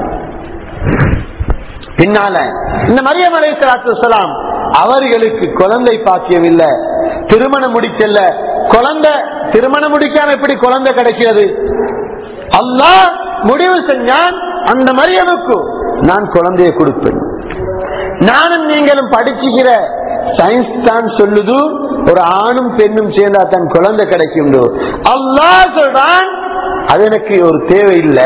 பின்னால இந்த மரியம் அலை சலாத்து அவர்களுக்கு குழந்தை பாக்கியம் இல்ல திருமணம் முடிக்கல குழந்தை திருமணம் முடிக்காம எப்படி குழந்தை கிடைக்கிறது அல்லாஹ் முடிவு செஞ்சான் அந்த மரியமுக்கு நான் குழந்தையை கொடுப்பேன் நானும் நீங்களும் படிச்சுக்கிற சயின்ஸ் தான் சொல்லுது ஒரு ஆணும் பெண்ணும் சேர்ந்தா தன் குழந்தை கிடைக்கும் அல்லாஹ் சொல்றான் அது எனக்கு ஒரு தேவை இல்லை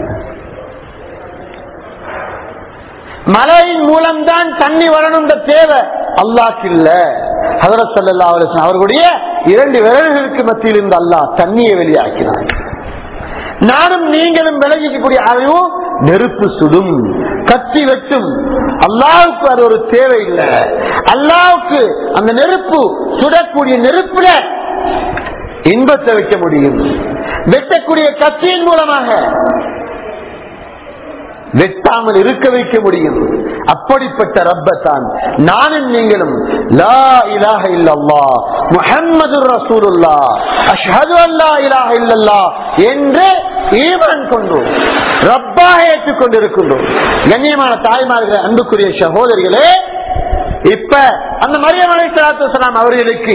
மழையின் மூலம்தான் தண்ணி வரணும் தேவை அல்லாக்கு இல்ல ஹதரத் சல்லா அவர்களுடைய இரண்டு விரல்களுக்கு மத்தியில் இருந்த அல்லாஹ் தண்ணியை வெளியாக்கினார் நானும் நீங்களும் விலகிக்கக்கூடிய அறிவு நெருப்பு சுடும் கத்தி வெட்டும் அல்லாவுக்கு அது ஒரு தேவை இல்லை அல்லாவுக்கு அந்த நெருப்பு சுடக்கூடிய நெருப்புல இன்பத்தை வைக்க முடியும் வெட்டக்கூடிய கத்தியின் மூலமாக வெட்டாமல் இருக்க வைக்க முடியும் அப்படிப்பட்ட ரப்பத்தான் நானும் நீங்களும் லா இலாஹ இல்லல்லா முஹம்மது ரசூலுல்லா அஷ்ஹது அல்லா இலாஹ இல்லல்லா என்று ஈமான் கொண்டு ரப்பாக ஏற்றுக்கொண்டிருக்கின்றோம் கண்ணியமான தாய்மார்கள் அன்புக்குரிய சகோதரிகளே இப்ப அந்த மரியம் அலை சலாத்து அவர்களுக்கு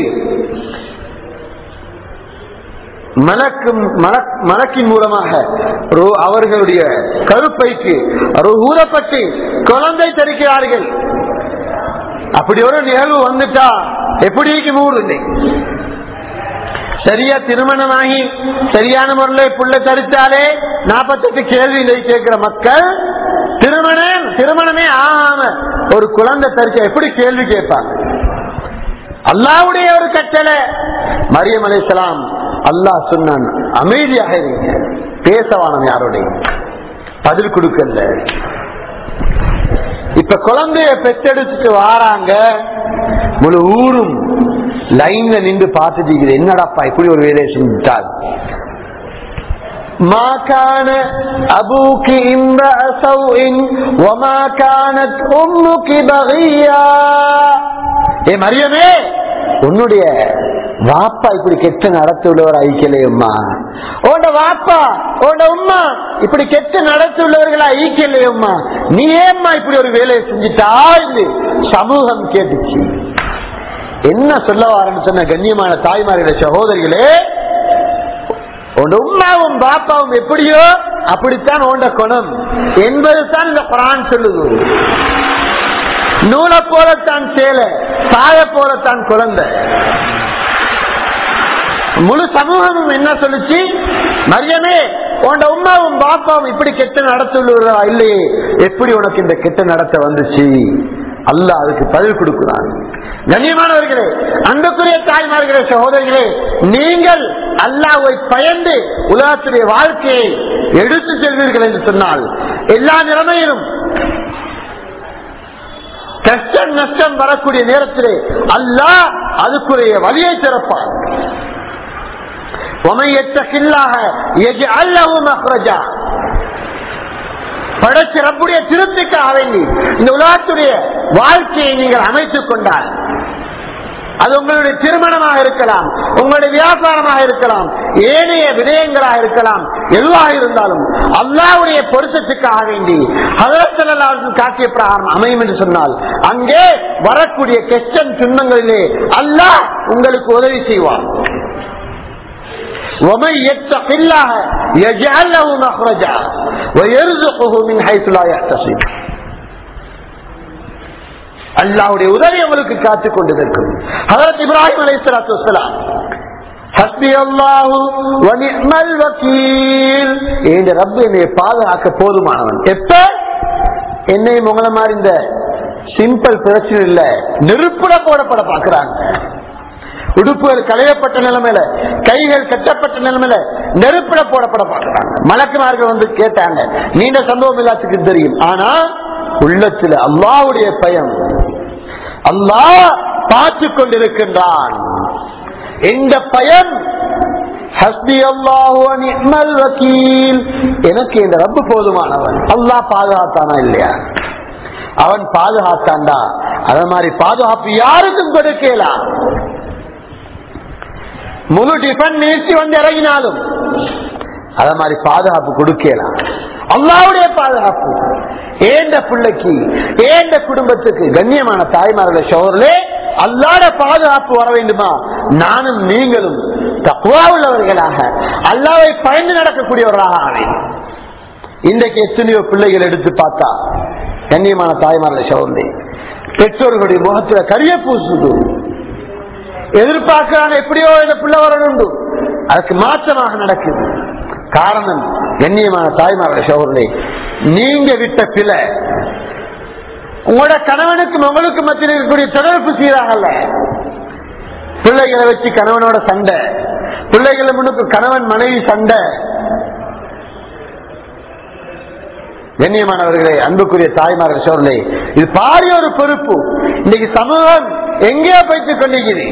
மலக்கும் மலக்கின் மூலமாக அவர்களுடைய கருப்பைக்கு ஊறப்பட்டு குழந்தை தரிக்கிறார்கள் அப்படி ஒரு நிகழ்வு வந்துட்டா எப்படி மூடு சரியா திருமணமாகி சரியான முறையில் புள்ள தரித்தாலே நாற்பத்தெட்டு கேள்வி கேட்கிற மக்கள் திருமணம் திருமணமே ஆகாம ஒரு குழந்தை தரிச்சா எப்படி கேள்வி கேட்பாங்க அல்லாவுடைய ஒரு கட்டளை மரியம் அலைசலாம் அல்லாஹ் சொன்னான் அமைதியாக இருங்க பேசவானம் யாரோடைய பதில் கொடுக்கல இப்ப குழந்தைய பெற்றெடுத்துட்டு வாராங்க முழு ஊரும் லைன்ல நின்று பார்த்துட்டு என்னடாப்பா இப்படி ஒரு வேலையை செஞ்சுட்டார் ما كان أبوك امرأ سوء وما كانت أمك بغيا ஏ மரியமே உன்னுடைய வாப்பா இப்படி கெட்ட நடத்துள்ளவர் ஐக்கியலையம்மா உன்னோட வாப்பா உன்னோட உம்மா இப்படி கெட்ட நடத்துள்ளவர்களா ஐக்கியலையம்மா நீ ஏம்மா இப்படி ஒரு வேலையை செஞ்சுட்டா இது சமூகம் கேட்டுச்சு என்ன சொல்ல வாரன்னு சொன்ன கண்ணியமான தாய்மார்கள சகோதரிகளே உன் உம்மாவும் பாப்பாவும் எப்படியோ அப்படித்தான் உண்ட குணம் என்பது தான் இந்த குரான் சொல்லுது நூலை போலத்தான் சேலை சாய போலத்தான் குழந்தை முழு சமூகமும் என்ன சொல்லுச்சு மரியமே உன் உமாவும் பாப்பாவும் இப்படி கெட்ட நடத்துள்ளா இல்லையே எப்படி உனக்கு இந்த கெட்ட நடத்த வந்துச்சு அல்ல அதுக்கு பதில் கொடுக்கிறான் கண்ணியமானவர்களே அன்புக்குரிய தாய்மார்களே சகோதரிகளே நீங்கள் அல்லாவை பயந்து உலகத்துடைய வாழ்க்கையை எடுத்து செல்வீர்கள் என்று சொன்னால் எல்லா நிலைமையிலும் கஷ்டம் நஷ்டம் வரக்கூடிய நேரத்திலே அல்லாஹ் அதுக்குரிய வழியை திறப்பான் படைச்சு ரப்புடைய திருப்திக்காக வேண்டி இந்த உலகத்துடைய வாழ்க்கையை நீங்கள் அமைத்துக் கொண்டால் அது உங்களுடைய திருமணமாக இருக்கலாம் உங்களுடைய வியாபாரமாக இருக்கலாம் ஏனைய விடயங்களாக இருக்கலாம் எதுவாக இருந்தாலும் அல்லாவுடைய பொருத்தத்துக்காக வேண்டி ஹதரத்தல்லாவுக்கு காட்டிய பிரகாரம் அமையும் என்று சொன்னால் அங்கே வரக்கூடிய கெஸ்டன் துன்பங்களிலே அல்லாஹ் உங்களுக்கு உதவி செய்வார் ومن يتق الله يجعل له مخرجا ويرزقه من حيث لا يحتسب அல்லாவுடைய உதவி உங்களுக்கு காத்துக் கொண்டிருக்கும் ஹதரத் இப்ராஹிம் அலை சலாத்து வலாம் ஹஸ்பி அல்லாஹு வனிமல் வக்கீல் என்ற ரப்பு என்னை பாதுகாக்க போதுமானவன் எப்ப என்னை உங்களை மாதிரி இந்த சிம்பிள் பிரச்சனை இல்ல நெருப்புல போடப்பட பாக்குறாங்க உடுப்புகள் களையப்பட்ட நிலைமையில கைகள் கட்டப்பட்ட நிலைமையில நெருப்பிட போடப்பட பாக்குறாங்க மலக்குமார்கள் வந்து கேட்டாங்க நீண்ட சம்பவம் எல்லாத்துக்கும் தெரியும் ஆனா உள்ளத்துல அல்லாவுடைய பயம் அல்லாஹ் பார்த்து கொண்டிருக்கின்றான் இந்த பயம் ஹஸ்பி அல்லாஹு வக்கீல் எனக்கு இந்த ரப்பு போதுமானவன் அல்லாஹ் பாதுகாத்தானா இல்லையா அவன் பாதுகாத்தான்டா அத மாதிரி பாதுகாப்பு யாருக்கும் கொடுக்கலாம் முழு டிஃபன் நீச்சி வந்து இறங்கினாலும் அத மாதிரி பாதுகாப்பு கொடுக்கலாம் அல்லாவுடைய பாதுகாப்பு ஏந்த பிள்ளைக்கு ஏந்த குடும்பத்துக்கு கண்ணியமான தாய்மார்கள் சோழர்களே அல்லாட பாதுகாப்பு வர வேண்டுமா நானும் நீங்களும் தக்குவா உள்ளவர்களாக அல்லாவை பயந்து நடக்கக்கூடியவர்களாக ஆனேன் இன்றைக்கு எத்தனையோ பிள்ளைகள் எடுத்து பார்த்தா கண்ணியமான தாய்மார்கள் சோழர்களே பெற்றோர்களுடைய முகத்துல கரிய பூசுது எதிர்பார்க்கிறாங்க எப்படியோ இந்த பிள்ளை வரணும் அதுக்கு மாற்றமாக நடக்குது காரணம் கண்ணியமான தாய்மார்கள் சோழர்களே நீங்க விட்ட பிழை உங்களோட கணவனுக்கும் உங்களுக்கு மத்தியில் இருக்கக்கூடிய தொடர்பு சீராகல பிள்ளைகளை வச்சு கணவனோட சண்டை பிள்ளைகளை முன்னுக்கு கணவன் மனைவி சண்டை கண்ணியமானவர்களே அன்புக்குரிய தாய்மார்கள் சோழர்களே இது பாரிய ஒரு பொறுப்பு இன்னைக்கு சமூகம் எங்கேயோ போய்த்துக் கொண்டிருக்கிறது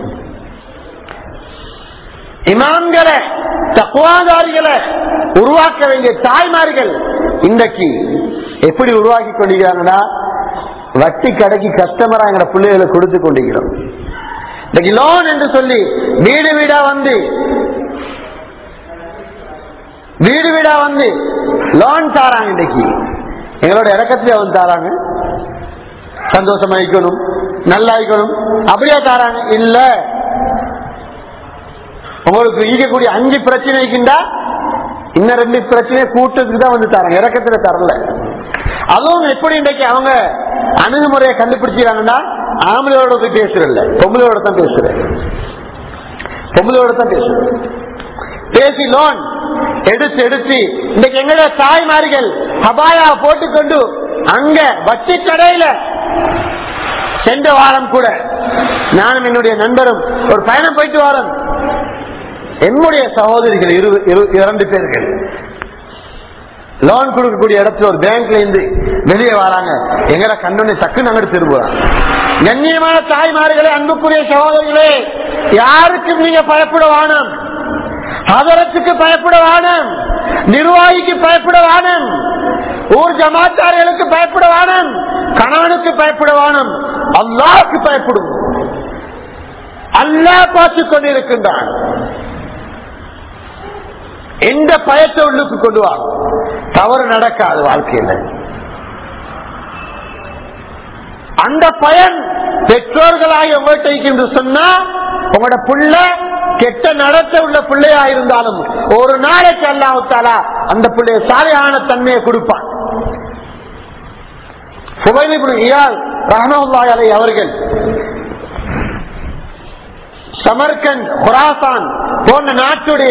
இமாம்களை தக்குவாதாரிகளை உருவாக்க வேண்டிய தாய்மார்கள் இன்றைக்கு எப்படி உருவாக்கி கொண்டிருக்கிறாங்கன்னா வட்டி கடைக்கு கஸ்டமரா எங்களை பிள்ளைகளை கொடுத்து கொண்டிருக்கிறோம் இன்னைக்கு லோன் என்று சொல்லி வீடு வீடா வந்து வீடு வீடா வந்து லோன் தாராங்க இன்னைக்கு எங்களோட இறக்கத்திலே வந்து தாராங்க சந்தோஷமாயிக்கணும் நல்லாயிக்கணும் அப்படியே தாராங்க இல்ல உங்களுக்கு ஈக்கக்கூடிய அஞ்சு பிரச்சனை இருக்கின்றா இன்னும் ரெண்டு பிரச்சனை கூட்டத்துக்கு தான் வந்து தராங்க இறக்கத்துல தரல அதுவும் எப்படி இன்றைக்கு அவங்க அணுகுமுறையை கண்டுபிடிச்சாங்கன்னா ஆம்பளையோட போய் பேசுறதில்ல பொம்பளையோட தான் பேசுறேன் பொம்பளையோட தான் பேசுறேன் பேசி லோன் எடுத்து எடுத்து இன்னைக்கு எங்களோட தாய்மார்கள் ஹபாயா போட்டுக்கொண்டு அங்க வட்டி கடையில சென்ற வாரம் கூட நானும் என்னுடைய நண்பரும் ஒரு பயணம் போயிட்டு வாரம் என்னுடைய சகோதரிகள் இரு- இரு- இரண்டு பேர்கள் லோன் கொடுக்கக்கூடிய இடத்துல ஒரு பேங்க்ல இருந்து வெளியே வராங்க எங்கட கண்ணொன்னு டக்குன்னு அங்கிட்டு திரும்புறாங்க கண்ணியமான தாய்மார்களே அன்புக்குரிய சகோதரிகளே யாருக்கும் நீங்க பயப்பட வானம் அதரத்துக்கு பயப்பட வானம் நிர்வாகிக்கு பயப்பட வானம் ஊர் ஜமாத்தார்களுக்கு பயப்பட வானம் கணவனுக்கு பயப்பட வானம் அல்லாஹ்க்கு பயப்படும் அல்லாஹ் பார்த்து கொண்டிருக்கின்றான் எந்த பயத்தை உள்ளுக்கு கொண்டு வா தவறு நடக்காது வாழ்க்கையில அந்த பயன் பெற்றோர்களாக உங்கள்கிட்ட என்று சொன்னா உங்களோட புள்ள கெட்ட நடத்த உள்ள பிள்ளையா இருந்தாலும் ஒரு நாளைக்கு அல்லாஹாலா அந்த பிள்ளைய சாலையான தன்மையை கொடுப்பான் ரஹமல்லாய் அவர்கள் சமர்கண்ட் குராசான் போன்ற நாட்டுடைய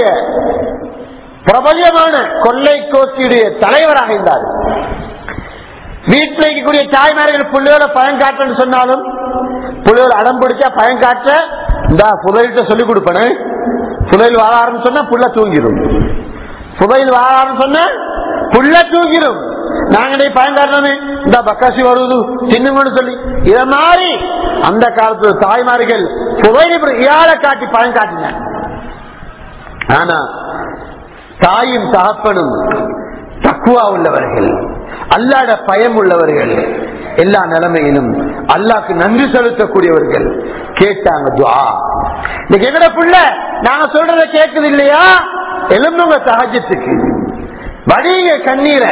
பிரபல்யமான கொள்ளை கோஷ்டியுடைய தலைவராக இருந்தார் வீட்டில் இருக்கக்கூடிய தாய்மார்கள் புள்ளையோட பயன் காட்டுன்னு சொன்னாலும் புள்ளையோட அடம் பிடிச்சா பயன் காட்ட இந்த புதையிட்ட சொல்லிக் கொடுப்பேன் புதையில் வாழாருன்னு சொன்னா புள்ள தூங்கிடும் புதையில் வாழாருன்னு சொன்னா புள்ள தூங்கிடும் நாங்களே பயன் காட்டணுமே இந்த பக்காசி வருவது சின்னங்கன்னு சொல்லி இத மாதிரி அந்த காலத்துல தாய்மார்கள் புதையில் இயாளை காட்டி பயன் காட்டினாங்க ஆனா தாயும் தகப்பனும் தக்குவா உள்ளவர்கள் அல்லாட பயம் உள்ளவர்கள் எல்லா நிலைமையிலும் அல்லாக்கு நன்றி செலுத்தக்கூடியவர்கள் கேட்டாங்க துவா இன்னைக்கு எங்கட புள்ள நாங்க சொல்றத கேட்குது இல்லையா எலும்புங்க சகஜத்துக்கு வடிங்க கண்ணீரை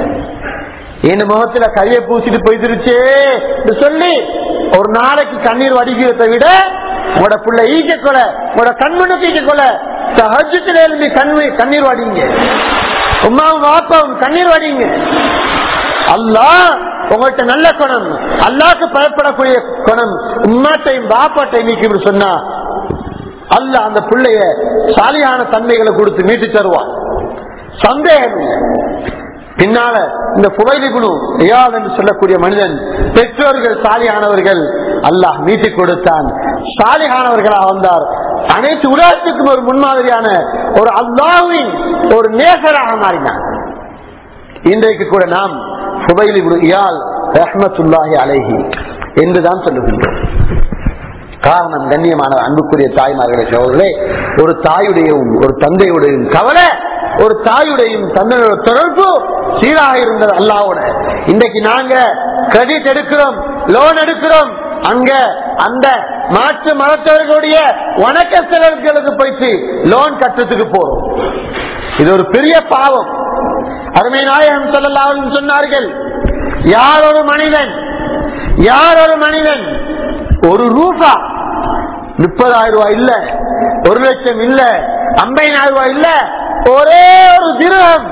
என் முகத்துல கையை பூசிட்டு போயிடுச்சே சொல்லி ஒரு நாளைக்கு கண்ணீர் வடிக்கிறத விட உங்களோட புள்ள ஈக்க கொல உங்களோட கண்மனுக்கு ஈக்க கொல சகஜத்துல எழுந்து கண்ணு கண்ணீர் வடிங்க உமாவும் வாப்பாவும் கண்ணீர் வடிங்க அல்லா உங்கள்கிட்ட நல்ல குணம் அல்லாக்கு பயப்படக்கூடிய குணம் உம்மாட்டையும் பாப்பாட்டையும் நீக்கி சொன்னா அல்ல அந்த பிள்ளைய சாலியான தன்மைகளை கொடுத்து மீட்டு தருவான் சந்தேகம் இல்லை பின்னால இந்த புகைலி குழு ஐயால் என்று சொல்லக்கூடிய மனிதன் பெற்றோர்கள் சாலியானவர்கள் அல்லாஹ் மீட்டி கொடுத்தான் சாலியானவர்களாக வந்தார் அனைத்து உலகத்துக்கும் ஒரு முன்மாதிரியான ஒரு அல்லாவின் ஒரு நேசராக மாறினார் இன்றைக்கு கூட நாம் புகைலி குழு இயால் ரஹ்மத்துல்லாஹி அலைஹி என்றுதான் சொல்லுகின்றோம் காரணம் கண்ணியமான அன்புக்குரிய தாய்மார்களே சோழர்களே ஒரு தாயுடையும் ஒரு தந்தையுடையும் கவலை ஒரு தாயுடையும் தந்தையோட தொடர்பு சீராக இருந்தது அல்லாவோட இன்றைக்கு நாங்க கிரெடிட் எடுக்கிறோம் லோன் எடுக்கிறோம் அங்க அந்த மாற்று மதத்தவர்களுடைய வணக்க செலவுகளுக்கு போயிட்டு லோன் கட்டத்துக்கு போறோம் இது ஒரு பெரிய பாவம் அருமை நாயகம் சொல்லலாம் சொன்னார்கள் யார் ஒரு மனிதன் யார் ஒரு மனிதன் ஒரு ரூபா முப்பதாயிரம் ரூபாய் இல்ல ஒரு லட்சம் இல்ல ஐம்பதாயிரம் ரூபாய் இல்ல ஒரே ஒரு திருகம்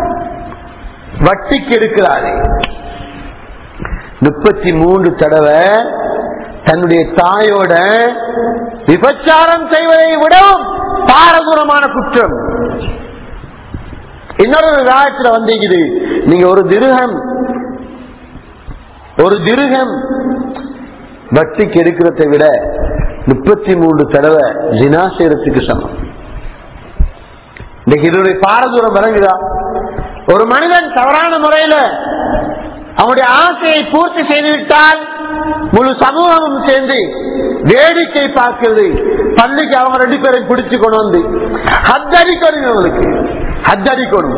வட்டிக்கு எடுக்கிறாரு முப்பத்தி மூன்று தடவை தன்னுடைய தாயோட விபச்சாரம் செய்வதை விடவும் பாரதூரமான குற்றம் இன்னொரு ராயத்துல வந்திருக்குது நீங்க ஒரு திருகம் ஒரு திருகம் வட்டிக்கு எடுக்கிறதை விட முப்பத்தி மூன்று தடவை ஜினா செய்யறதுக்கு சமம் இன்னைக்கு இதனுடைய பாரதூரம் விளங்குதா ஒரு மனிதன் தவறான முறையில அவனுடைய ஆசையை பூர்த்தி செய்துவிட்டால் முழு சமூகமும் சேர்ந்து வேடிக்கை பார்க்கிறது பள்ளிக்கு அவங்க ரெண்டு பேரும் பிடிச்சு கொண்டு வந்து ஹத்தடிக்கணும் அவங்களுக்கு ஹத்தடிக்கணும்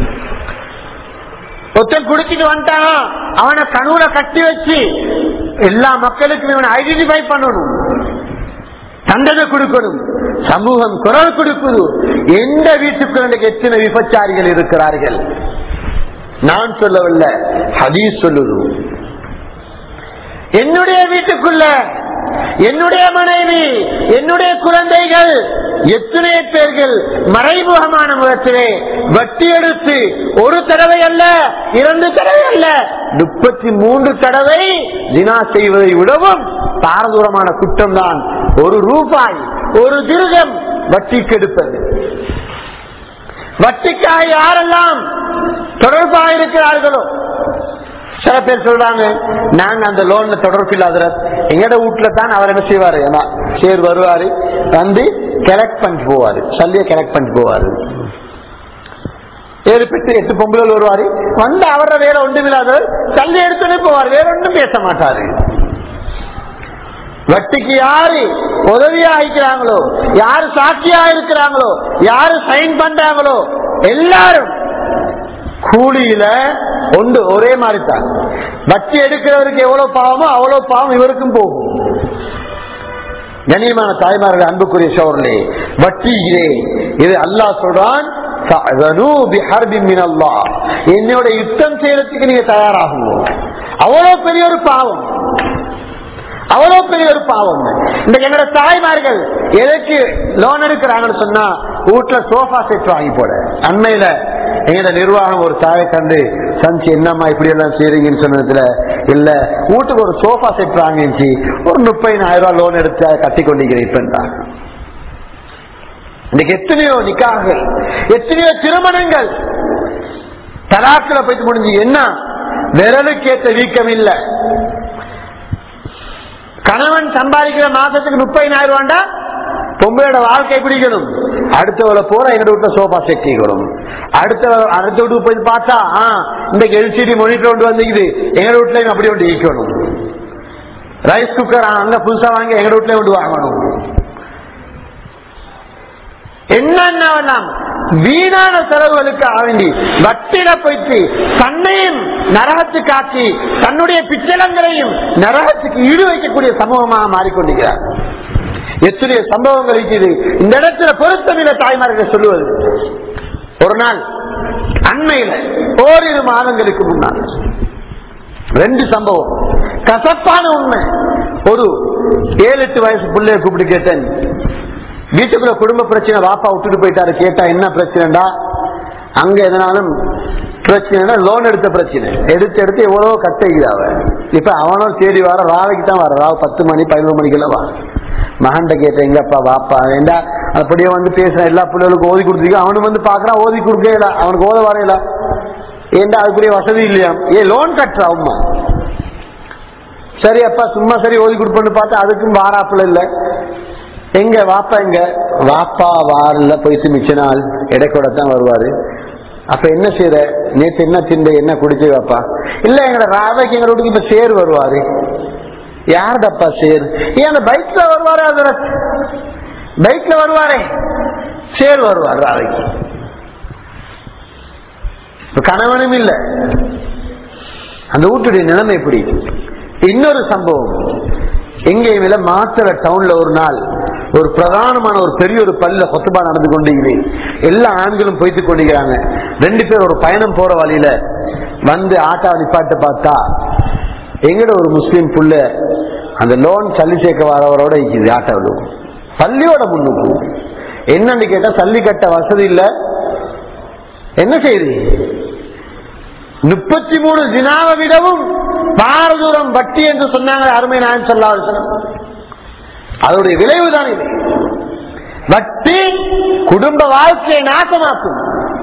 ஒருத்தன் குடிச்சிட்டு வந்துட்டான் அவனை கனவுல கட்டி வச்சு எல்லா மக்களுக்கும் இவனை ஐடென்டிஃபை பண்ணணும் தண்டனை கொடுக்கணும் சமூகம் குரல் கொடுக்குது எந்த வீட்டுக்கு எத்தனை விபச்சாரிகள் இருக்கிறார்கள் நான் சொல்லவில்லை ஹதீஸ் சொல்லுது என்னுடைய வீட்டுக்குள்ள என்னுடைய மனைவி என்னுடைய குழந்தைகள் எத்தனை பேர்கள் மறைமுகமான முகத்திலே வட்டி எடுத்து ஒரு தடவை அல்ல இரண்டு தடவை அல்ல முப்பத்தி மூன்று தடவை தினா செய்வதை விடவும் பாரதூரமான குற்றம் தான் ஒரு ரூபாய் ஒரு திருகம் வட்டிக்கு எடுப்பது வட்டிக்காக யாரெல்லாம் தொடர்பாக இருக்கிறார்களோ சில பேர் சொல்றாங்க நாங்க அந்த லோன்ல தொடர்பு இல்லாத எங்கட வீட்டுல தான் அவர் என்ன செய்வாரு ஏன்னா சேர் வருவாரு வந்து கலெக்ட் பண்ணிட்டு போவாரு சல்லிய கலெக்ட் பண்ணிட்டு போவாரு ஏழு பெற்று எட்டு பொம்பளை வருவாரு வந்து அவர வேற ஒன்றும் இல்லாதவர் சல்லி எடுத்துட்டு போவார் வேற ஒன்றும் பேச மாட்டாரு வட்டிக்கு யாரு உதவியா இருக்கிறாங்களோ யாரு சாட்சியா இருக்கிறாங்களோ யாரு சைன் பண்றாங்களோ எல்லாரும் கூலியில ஒன்று ஒரே மாதிரி தான் வட்டி எடுக்கிறவருக்கு எவ்வளவு பாவமோ அவ்வளவு பாவம் இவருக்கும் போகும் கண்ணியமான தாய்மார்கள் அன்புக்குரிய சோழர்களே வட்டியிலே இது அல்லாஹ் சொல்றான் "ஃபஅதனூ பிஹர்பின் மினல்லாஹ்." என்னோட யுத்தம் செய்யறதுக்கு நீங்க தயாராகுங்க அவ்வளவு பெரிய ஒரு பாவம் அவ்வளவு பெரிய ஒரு பாவம் இந்த என்னோட தாய்மார்கள் எதற்கு லோன் எடுக்கிறாங்கன்னு சொன்னா வீட்டுல சோஃபா செட் வாங்கி போட அண்மையில எங்க நிர்வாகம் ஒரு தாயை கண்டு சஞ்சி என்னம்மா இப்படி எல்லாம் செய்றீங்கன்னு சொன்னதுல இல்ல வீட்டுக்கு ஒரு சோஃபா செட் வாங்கிச்சு ஒரு முப்பதினாயிரம் ரூபாய் லோன் எடுத்து அதை கட்டி கொண்டிருக்கிறேன் இப்பன்றாங்க இன்னைக்கு எத்தனையோ நிக்காகள் எத்தனையோ திருமணங்கள் தலாக்கில போயிட்டு முடிஞ்சு என்ன விரலுக்கு ஏற்ற வீக்கம் இல்ல கணவன் சம்பாதிக்கிற மாசத்துக்கு முப்பதினாயிரம் ரூபாண்டா பொம்பளையோட வாழ்க்கை பிடிக்கணும் அடுத்தவளை போற எங்க வீட்டுல சோஃபா செட் செய்யணும் அடுத்த அடுத்த வீட்டுக்கு போய் பார்த்தா ஆ, இன்றைக்கு எல்சிடி மொனிட்டர் ஒன்று வந்துக்குது எங்க வீட்டுலயும் அப்படி ஒன்று ஈக்கணும் ரைஸ் குக்கர் அங்க புதுசா வாங்கி எங்க வீட்டுல ஒன்று வாங்கணும் என்னென்னவெல்லாம் வீணான செலவுகளுக்கு வேண்டி வட்டில போயிட்டு தன்னையும் நரகத்துக்கு ஆக்கி தன்னுடைய பிச்சலங்களையும் நரகத்துக்கு ஈடு வைக்கக்கூடிய சமூகமாக மாறிக்கொண்டிருக்கிறார் எத்தனைய சம்பவங்கள் இருக்குது இந்த இடத்துல பொருத்தமில்ல தாய்மார்கள் சொல்லுவது ஒரு நாள் அண்மையில ஓரிரு மாதங்களுக்கு முன்னால் ரெண்டு சம்பவம் கசப்பான உண்மை ஒரு ஏழு எட்டு வயசு பிள்ளைய கூப்பிட்டு கேட்டேன் வீட்டுக்குள்ள குடும்ப பிரச்சனை வாப்பா விட்டுட்டு போயிட்டாரு கேட்டா என்ன பிரச்சனைடா அங்க எதனாலும் பிரச்சனை லோன் எடுத்த பிரச்சனை எடுத்து எடுத்து எவ்வளவோ கட்டைக்குது அவன் இப்ப அவனும் தேடி வர ராவைக்கு தான் வர ராவ் பத்து மணி பதினோரு மணிக்கெல்லாம் வா மகன்கிட்ட கேட்டேன் எங்கப்பா வாப்பா ஏண்டா அப்படியே வந்து பேசுறேன் எல்லா பிள்ளைகளுக்கும் ஓதி கொடுத்துருக்க அவனும் வந்து பாக்குறான் ஓதி கொடுக்கல அவனுக்கு ஓத வரையல ஏண்டா அதுக்குரிய வசதி இல்லையா ஏ லோன் கட்டுறா அம்மா சரி அப்பா சும்மா சரி ஓதி கொடுப்பேன்னு பார்த்தா அதுக்கும் வாராப்புல இல்ல எங்க வாப்பா எங்க வாப்பா வாரில் போயிட்டு மிச்ச நாள் இடைக்கூட தான் வருவாரு அப்ப என்ன செய்யற நேத்து என்ன திண்ட என்ன குடிச்சு வாப்பா இல்ல எங்கட ராவைக்கு எங்க வீட்டுக்கு இப்ப சேர் வருவாரு யாருடப்பா சேர் ஏன் அந்த பைக்ல வருவாரு அது பைக்ல வருவாரே சேர் வருவார் ராவைக்கு இப்ப கணவனும் இல்ல அந்த வீட்டுடைய நிலைமை எப்படி இன்னொரு சம்பவம் எங்கேயும் இல்ல மாத்திர டவுன்ல ஒரு நாள் ஒரு பிரதானமான ஒரு பெரிய ஒரு பல்ல கொத்துபா நடந்து கொண்டிருக்கிறேன் எல்லா ஆண்களும் போய்த்து கொண்டிருக்கிறாங்க ரெண்டு பேர் ஒரு பயணம் போற வழியில வந்து ஆட்டா நிப்பாட்டு பார்த்தா எங்கட ஒரு முஸ்லீம் புள்ள அந்த லோன் சல்லி சேர்க்க வரவரோட இருக்குது ஆட்டோவில் பள்ளியோட முன்னுக்கு என்னன்னு கேட்டா சல்லி கட்ட வசதி இல்ல என்ன செய்யுது முப்பத்தி மூணு தினாவை விடவும் பாரதூரம் வட்டி என்று சொன்னாங்க அருமை நாயன் சொல்லாத அதோடைய விளைவுதான் இது வட்டி குடும்ப வாழ்க்கையை நாசமாக்கும்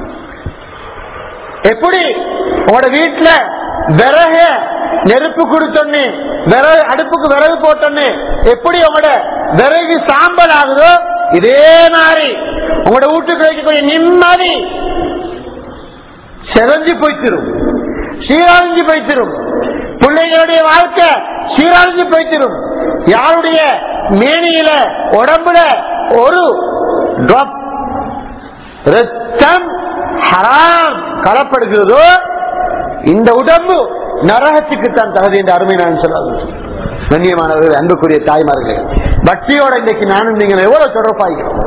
எப்படி உங்களோட வீட்டுல விறக நெருப்பு கொடுத்தோன்னு விறகு அடுப்புக்கு விறகு போட்டோன்னு எப்படி உங்களோட விறகு சாம்பல் ஆகுதோ இதே மாதிரி உங்களோட வீட்டுக்கு வைக்கக்கூடிய நிம்மதி செதஞ்சு போய்த்திரும் சீரழிஞ்சு போய்த்திரும் பிள்ளைகளுடைய வாழ்க்கை சீரழிஞ்சு போய்த்திரும் யாருடைய மேனியில உடம்புல ஒரு drop ரத்தம் ஹராம் கலப்படுகிறதோ இந்த உடம்பு நரகத்துக்கு தான் தகுதி என்று அருமை நான் சொல்லாது கண்ணியமானவர்கள் அன்புக்குரிய தாய்மார்கள் பக்தியோட இன்னைக்கு நானும் நீங்கள் எவ்வளவு தொடர்பாகிறோம்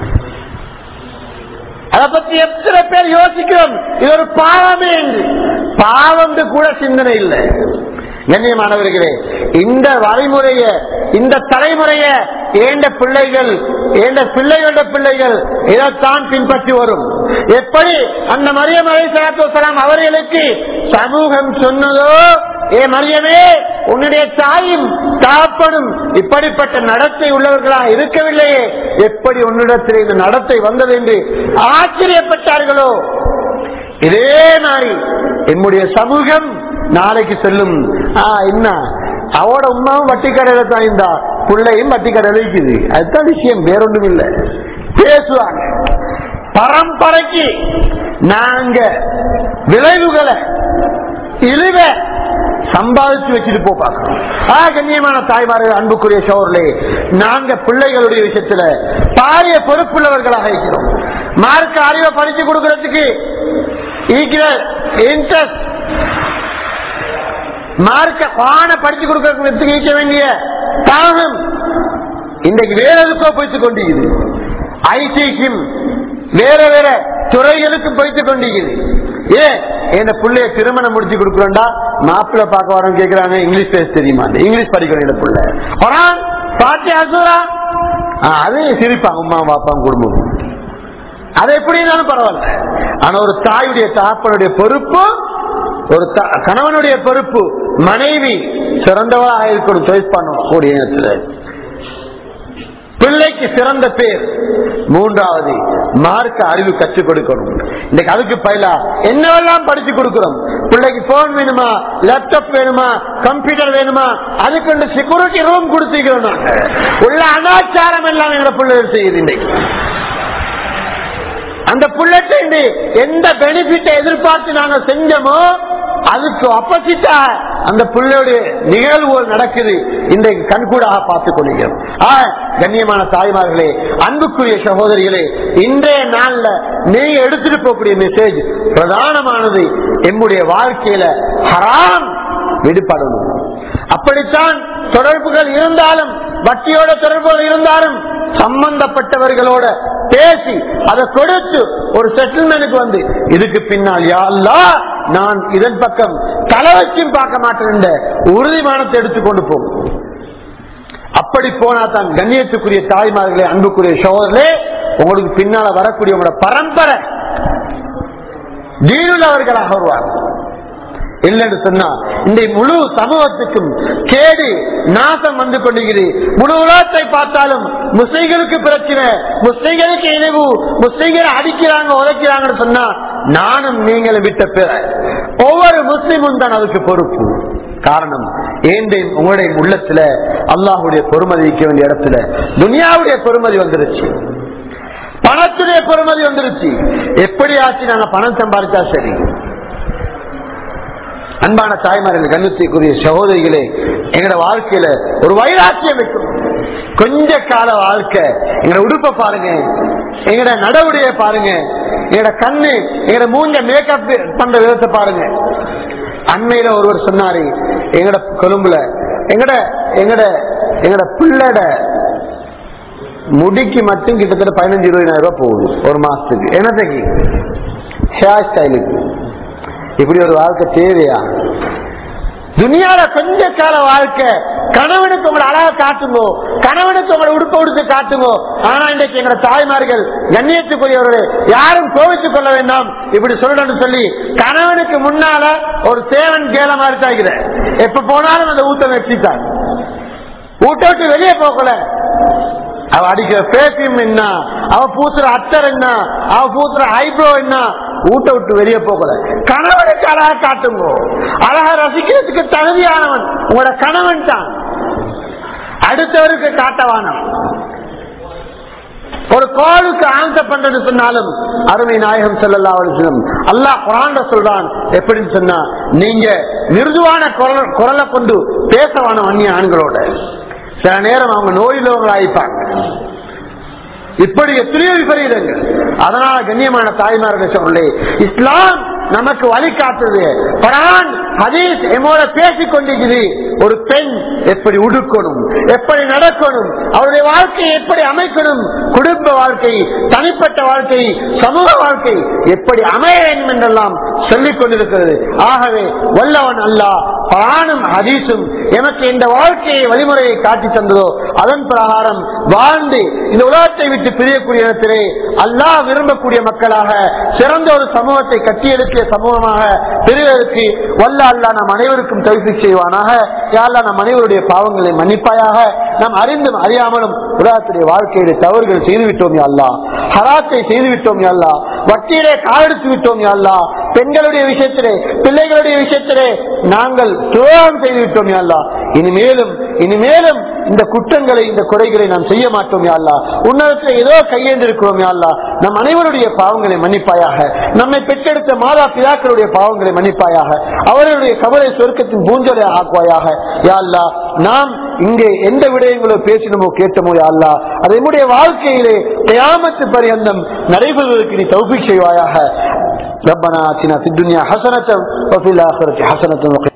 அதை பத்தி எத்தனை பேர் யோசிக்கிறோம் இது ஒரு பாவமே என்று பாவம் கூட சிந்தனை இல்லை கண்ணியமானவர்களே இந்த வழிமுறைய இந்த தலைமுறைய ஏண்ட பிள்ளைகள் ஏண்ட பிள்ளைகளோட பிள்ளைகள் இதைத்தான் பின்பற்றி வரும் எப்படி அந்த மரியம் அலை சலாத்து அவர்களுக்கு சமூகம் சொன்னதோ ஏ மரியமே உன்னுடைய தாயும் தாப்பனும் இப்படிப்பட்ட நடத்தை உள்ளவர்களா இருக்கவில்லையே எப்படி உன்னிடத்தில் இந்த நடத்தை வந்தது என்று ஆச்சரியப்பட்டார்களோ இதே மாதிரி என்னுடைய சமூகம் நாளைக்கு செல்லும் ஆஹ் என்ன அவட உமாவும் வட்டி கடையில தான் இருந்தா பிள்ளையும் வட்டி கடையில இருக்குது அதுதான் விஷயம் வேறொன்றும் இல்லை பேசுவாங்க பரம்பரைக்கு நாங்க விளைவுகளை இழிவ சம்பாதிச்சு வச்சுட்டு போ பார்க்கணும் ஆ கண்ணியமான தாய்மார்கள் அன்புக்குரிய சோழர்களே நாங்க பிள்ளைகளுடைய விஷயத்துல பாரிய பொறுப்புள்ளவர்களாக இருக்கிறோம் மார்க் அறிவை படிச்சு கொடுக்கறதுக்கு இருக்கிற இன்ட்ரெஸ்ட் மார்க்க பான படிச்சு கொடுக்கறதுக்கு இருக்க வேண்டிய தாகம் இன்றைக்கு வேற எதுக்கோ போய்த்து கொண்டிருக்குது ஐடிக்கும் வேற வேற துறைகளுக்கும் போய்த்து கொண்டிருக்குது ஏன் என்ன பிள்ளைய திருமணம் முடிச்சு கொடுக்குறோம்டா மாப்பிள்ள பார்க்க வரோம் கேக்குறாங்க இங்கிலீஷ் பேச தெரியுமா இங்கிலீஷ் படிக்கிறோம் இந்த பிள்ளை குரான் பாட்டி அசுரா அது சிரிப்பாங்க அம்மா பாப்பாங்க குடும்பம் அது எப்படி இருந்தாலும் பரவாயில்ல ஆனா ஒரு தாயுடைய தகப்பனுடைய பொறுப்பு ஒரு த- கணவனுடைய பொறுப்பு மனைவி சிறந்தவளாக இருக்கணும் சாய்ஸ் பண்ணக்கூடிய நேரத்துல பிள்ளைக்கு சிறந்த பேர் மூன்றாவது மார்க்க அறிவு கற்றுக் கொடுக்கணும் இன்னைக்கு அதுக்கு பயிலா என்னவெல்லாம் படிச்சு கொடுக்கிறோம் பிள்ளைக்கு போன் வேணுமா லேப்டாப் வேணுமா கம்ப்யூட்டர் வேணுமா அதுக்கு செக்யூரிட்டி ரூம் கொடுத்துக்கிறோம் நாங்க உள்ள அனாச்சாரம் எல்லாம் எங்க பிள்ளைகள் செய்யுது இன்னைக்கு அந்த புள்ளட்டு எந்த பெனிஃபிட்டை எதிர்பார்த்து நாங்க செஞ்சோமோ அதுக்கு அப்பசிட்டா அந்த பிள்ளையுடைய நிகழ்வுகள் நடக்குது இன்றைக்கு கண்கூடாக பார்த்துக் கொள்கிறோம் ஆ, கண்ணியமான தாய்மார்களே அன்புக்குரிய சகோதரிகளே இன்றைய நாள்ல நீங்க எடுத்துட்டு போகக்கூடிய மெசேஜ் பிரதானமானது எம்முடைய வாழ்க்கையில ஹராம் விடுபடணும் அப்படித்தான் தொடர்புகள் இருந்தாலும் வட்டியோட தொடர்புகள் இருந்தாலும் சம்பந்தப்பட்டவர்களோட பேசி அதை கொடுத்து ஒரு செட்டில்மெண்ட்டுக்கு வந்து இதுக்கு பின்னால் யா அல்லாஹ், நான் இதன் பக்கம் தலை வச்சும் பார்க்க மாட்டேன் என்ற உறுதிமானத்தை எடுத்துக்கொண்டு போகும் அப்படி போனா தான் கண்ணியத்துக்குரிய தாய்மார்களே அன்புக்குரிய சோதரே உங்களுக்கு பின்னால வரக்கூடிய உங்களோட பரம்பரை தீனுள்ளவர்களாக வருவார் இல்லைன்னு சொன்னா இந்த முழு சமூகத்துக்கும் கேடு நாசம் வந்து கொண்டிருக்கிறது முழு உலகத்தை பார்த்தாலும் முஸ்லிம்களுக்கு பிரச்சனை முஸ்லிம்களுக்கு இணைவு முஸ்லிம்களை அடிக்கிறாங்க உதைக்கிறாங்கன்னு சொன்னா நானும் நீங்களும் விட்ட பிற ஒவ்வொரு முஸ்லிமும் தான் அதுக்கு பொறுப்பு காரணம் ஏண்டே உங்களுடைய உள்ளத்துல அல்லாஹுடைய பொறுமதி வைக்க வேண்டிய இடத்துல துனியாவுடைய பொறுமதி வந்துருச்சு பணத்துடைய பொறுமதி வந்துருச்சு எப்படி ஆச்சு நாங்க பணம் சம்பாதிச்சா சரி அன்பான தாய்மார்கள் கண்ணுத்திற்குரிய சகோதரிகளே எங்களோட வாழ்க்கையில ஒரு வைராக்கியம் வைக்கும் கொஞ்ச கால வாழ்க்கை எங்களோட உடுப்பை பாருங்க எங்களோட நடவுடைய பாருங்க எங்களோட கண்ணு எங்களோட மூஞ்ச மேக்கப் பண்ற விதத்தை பாருங்க அண்மையில ஒருவர் சொன்னாரு எங்கட கொழும்புல எங்கட எங்கட எங்கட பிள்ளட முடிக்கு மட்டும் கிட்டத்தட்ட பதினஞ்சு இருபதாயிரம் ரூபாய் போகுது ஒரு மாசத்துக்கு என்னத்துக்கு ஹேர் ஸ்டைலுக்கு இப்படி ஒரு வாழ்க்கை தேவையா துனியால கொஞ்ச கால வாழ்க்கை கணவனுக்கு உங்களை அழகா காட்டுங்கோ கணவனுக்கு உங்களை உடுப்ப உடுத்து காட்டுங்கோ ஆனா இன்றைக்கு எங்க தாய்மார்கள் கண்ணியத்துக்குரியவர்கள் யாரும் கோவித்துக் கொள்ள வேண்டாம் இப்படி சொல்லணும்னு சொல்லி கணவனுக்கு முன்னால ஒரு சேவன் கேல மாதிரி தாய்கிற எப்ப போனாலும் அந்த ஊட்டம் வச்சுட்டான் ஊட்ட விட்டு வெளியே போகல அவ அடிக்கிற பேசியம் என்ன அவ பூசுற அத்தர் என்ன அவ பூசுற ஐப்ரோ என்ன ஊட்ட விட்டு வெளியே போகல கணவனுக்கு அழகா காட்டுங்க அழகா ரசிக்கிறதுக்கு தகுதியானவன் உங்களோட கணவன் தான் அடுத்தவருக்கு காட்டவானவன் ஒரு கோளுக்கு ஆன்சர் பண்றது சொன்னாலும் அருமை நாயகம் செல்லல்லா சொல்லும் அல்லாஹ் குரான் சொல்றான் எப்படின்னு சொன்னா நீங்க மிருதுவான குரல் குரலை கொண்டு பேசவான அந்நிய ஆண்களோட சில நேரம் அவங்க நோயிலவங்க ஆயிப்பாங்க இப்படி எத்தனையோ விபரீதங்கள் அதனால கண்ணியமான தாய்மார்கள் சொல்லி இஸ்லாம் நமக்கு வழிகாட்டுது குரான் ஹதீஸ் எம்மோட பேசிக் கொண்டிருக்குது ஒரு பெண் எப்படி உடுக்கணும் எப்படி நடக்கணும் அவருடைய வாழ்க்கையை எப்படி அமைக்கணும் குடும்ப வாழ்க்கை தனிப்பட்ட வாழ்க்கை சமூக வாழ்க்கை எப்படி அமைய வேண்டும் என்றெல்லாம் சொல்லிக் கொண்டிருக்கிறது ஆகவே வல்லவன் அல்லாஹ் குரானும் ஹதீஸும் எனக்கு இந்த வாழ்க்கையை வழிமுறையை காட்டி தந்ததோ அதன் பிரகாரம் வாழ்ந்து இந்த உலகத்தை விட்டு பிரியக்கூடிய இடத்திலே அல்லாஹ் விரும்பக்கூடிய மக்களாக சிறந்த ஒரு சமூகத்தை கட்டியெழுப்பிய சமூகமாக பிரிவதற்கு வல்ல அல்லா நம் அனைவருக்கும் தவிர்த்து செய்வானாக யாழ்லா நம் அனைவருடைய பாவங்களை மன்னிப்பாயாக நாம் அறிந்தும் அறியாமலும் உலகத்துடைய வாழ்க்கையிலே தவறுகள் செய்துவிட்டோம் அல்லா ஹராத்தை செய்துவிட்டோம் அல்லா வட்டியிலே காலெடுத்து விட்டோம் அல்லா பெண்களுடைய விஷயத்திலே பிள்ளைகளுடைய விஷயத்திலே நாங்கள் துரோகம் செய்துவிட்டோம் அல்லா இனிமேலும் இனிமேலும் இந்த குற்றங்களை இந்த குறைகளை நாம் செய்ய மாட்டோம் யாழ்லா உன்னதத்தில் ஏதோ கையேந்திருக்கிறோம் யாழ்லா நம் அனைவருடைய பாவங்களை மன்னிப்பாயாக நம்மை பெற்றெடுத்த மாதா பிதாக்களுடைய பாவங்களை மன்னிப்பாயாக அவர்களுடைய கவலை சொர்க்கத்தின் பூஞ்சலை ஆக்குவாயாக யாழ்லா நாம் இங்கே எந்த விடயங்களோ பேசினமோ கேட்டமோ யாழ்லா அது நம்முடைய வாழ்க்கையிலே கயாமத்து பரியந்தம் நடைபெறுவதற்கு நீ தௌபிக் செய்வாயாக ربنا آتنا في الدنيا حسنة وفي الآخرة حسنة